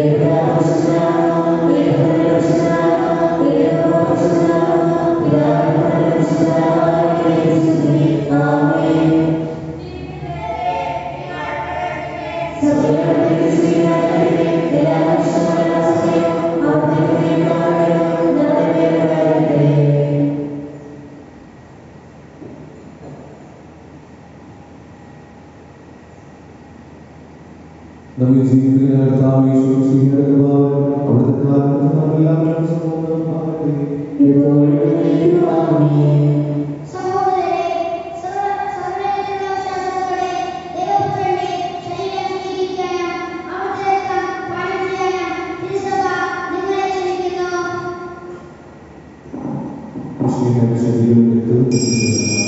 Speaker 3: നമ്മുടെ ജീവിതത്തിലെ കർത്താവ് യേശു ക്രിസ്തുവിന്റെ കൃപാവൻ അവിടുത്തെ കാലത്ത് നാം എല്ലാവരും സമൂഹമാകട്ടെ.
Speaker 5: സഹോദരരെ സർവ്വസമരവിശ്വാസത്തോടെ ദൈവപുത്രന്റെ ശരീരം സ്വീകരിക്കാനും അവിടുത്തെ രക്തം പാനം ചെയ്യാനും തിരുസഭ നിങ്ങളെ ക്ഷണിക്കുന്നു
Speaker 3: ക്രിസ്തുവിന്റെ ശരീരവും രക്തവും പ്രസിദ്ധീകരിക്കണം.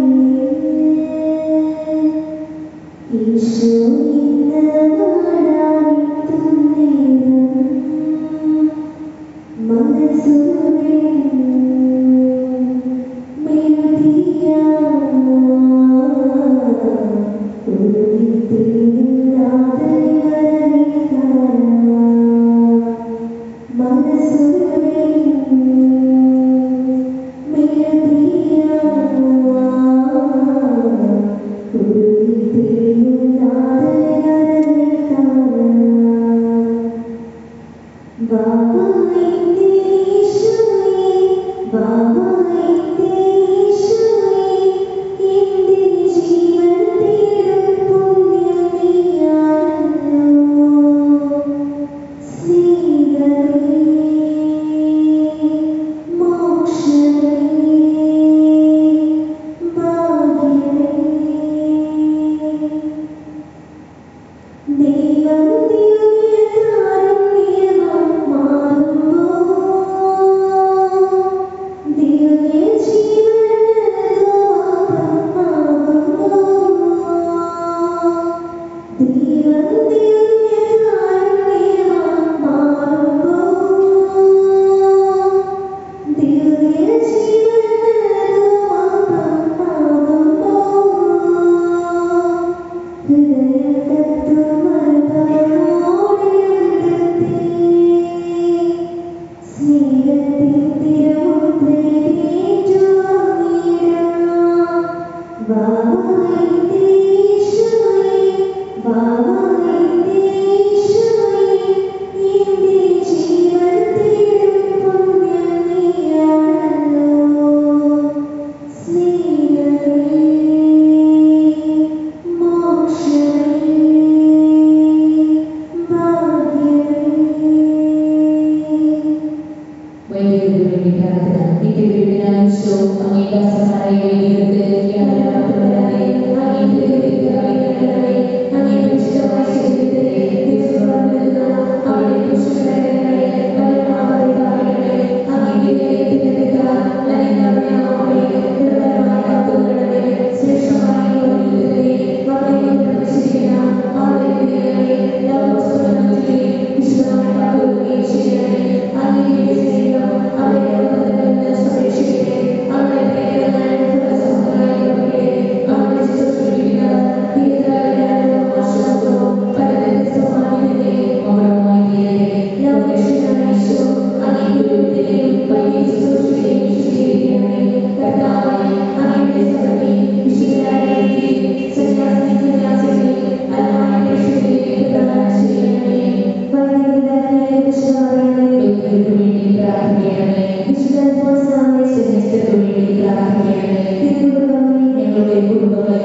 Speaker 4: ഈശോ ഇന്ന്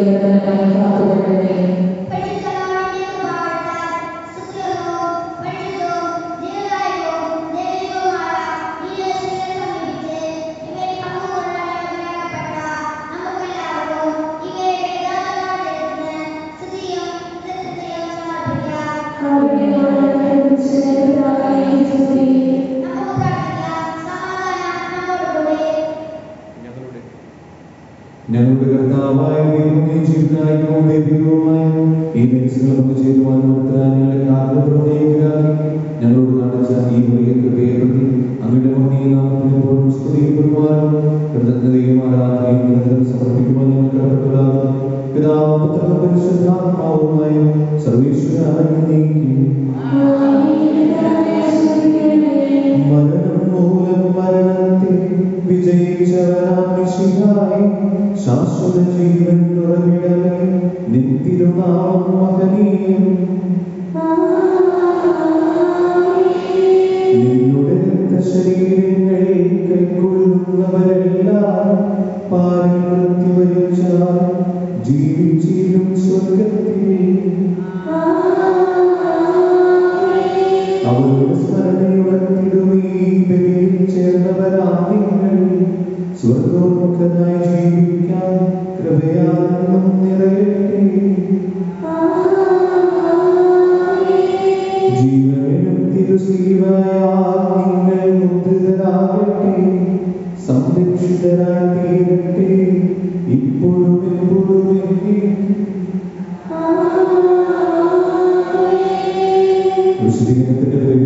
Speaker 2: നിരന്തരമായി കാത്തുകൊണ്ടേ
Speaker 5: പരിശുദ്ധനാമത്തിന്റെ കൃപാവരത്താൽ സ്തുത്യർഹവും പരിശുദ്ധവും ജീവദായകവും ദൈവികവുമായ ഈ രഹസ്യങ്ങളെ സമീപിച്ച് ഇവയിൽ പങ്കുകൊള്ളാൻ യോഗ്യരാക്കപ്പെട്ട നമുക്കെല്ലാവർക്കും ഇവയുടെ യഥാർത്ഥമായ ദൈവത്തിന് സ്തുതിയും കൃതജ്ഞതയും സമർപ്പിക്കാം നമുക്ക് പ്രാർത്ഥിക്കാം സമാധാനം നമ്മോടുകൂടെ
Speaker 3: ഞങ്ങളുടെ കർത്താവായ ദൈവമേ ജീവനായകവും ദൈവികവുമായ ഈ മനസ്സിൽ നമുക്ക് ചേരുവാൻ ഓർത്താൻ ഞങ്ങളെ കാരണപ്രവണയിലാക്കി ഞങ്ങളോട് കാണിച്ച ഈ വലിയ കൃപയെ പ്രതി അങ്ങയുടെ മഹനീയ നാമത്തിന് എപ്പോഴും സ്തുതിക്കപ്പെടുവാനും കൃതജ്ഞതയും ആരാധനയും നിരന്തരം സമർപ്പിക്കുവാൻ ഞങ്ങൾ കടപ്പെട്ടവരാകുന്നു പിതാവ് പുത്രനും പരിശുദ്ധാത്മാവുമായ സർവീശ്വരായ മരണം മൂലം മരണത്തെ വിജയിച്ചവനാം മിശിഹായി ശാശ്വത ജീവൻ ഉറവിടമേ നിത്തിരുനാമം മകനീയം നിന്നുടെ രക്തശരീരങ്ങളെ കൈക്കൊള്ളുന്നവരെല്ലാം പാരിൽ മൃത്യുവരിച്ചാൽ ജീവിച്ചിരും സ്വർഗത്തിൽ അവരുടെ സ്മരണയുണർത്തിടുമീ ബലിയിൽ ചേർന്നവരാം നിങ്ങൾ സ്വർഗോന്മുഖനായി ജീവിക്കാൻ കൃപയാലും നിറയട്ടെ ജീവനും തിരുസീവയാൽ നിങ്ങൾ മുദ്രിതരാകട്ടെ സംരക്ഷിതരായി തീരട്ടെ ഇപ്പോഴും എപ്പോഴും എന്നേക്കും വിശുദ്ധീകരണത്തിന്റെ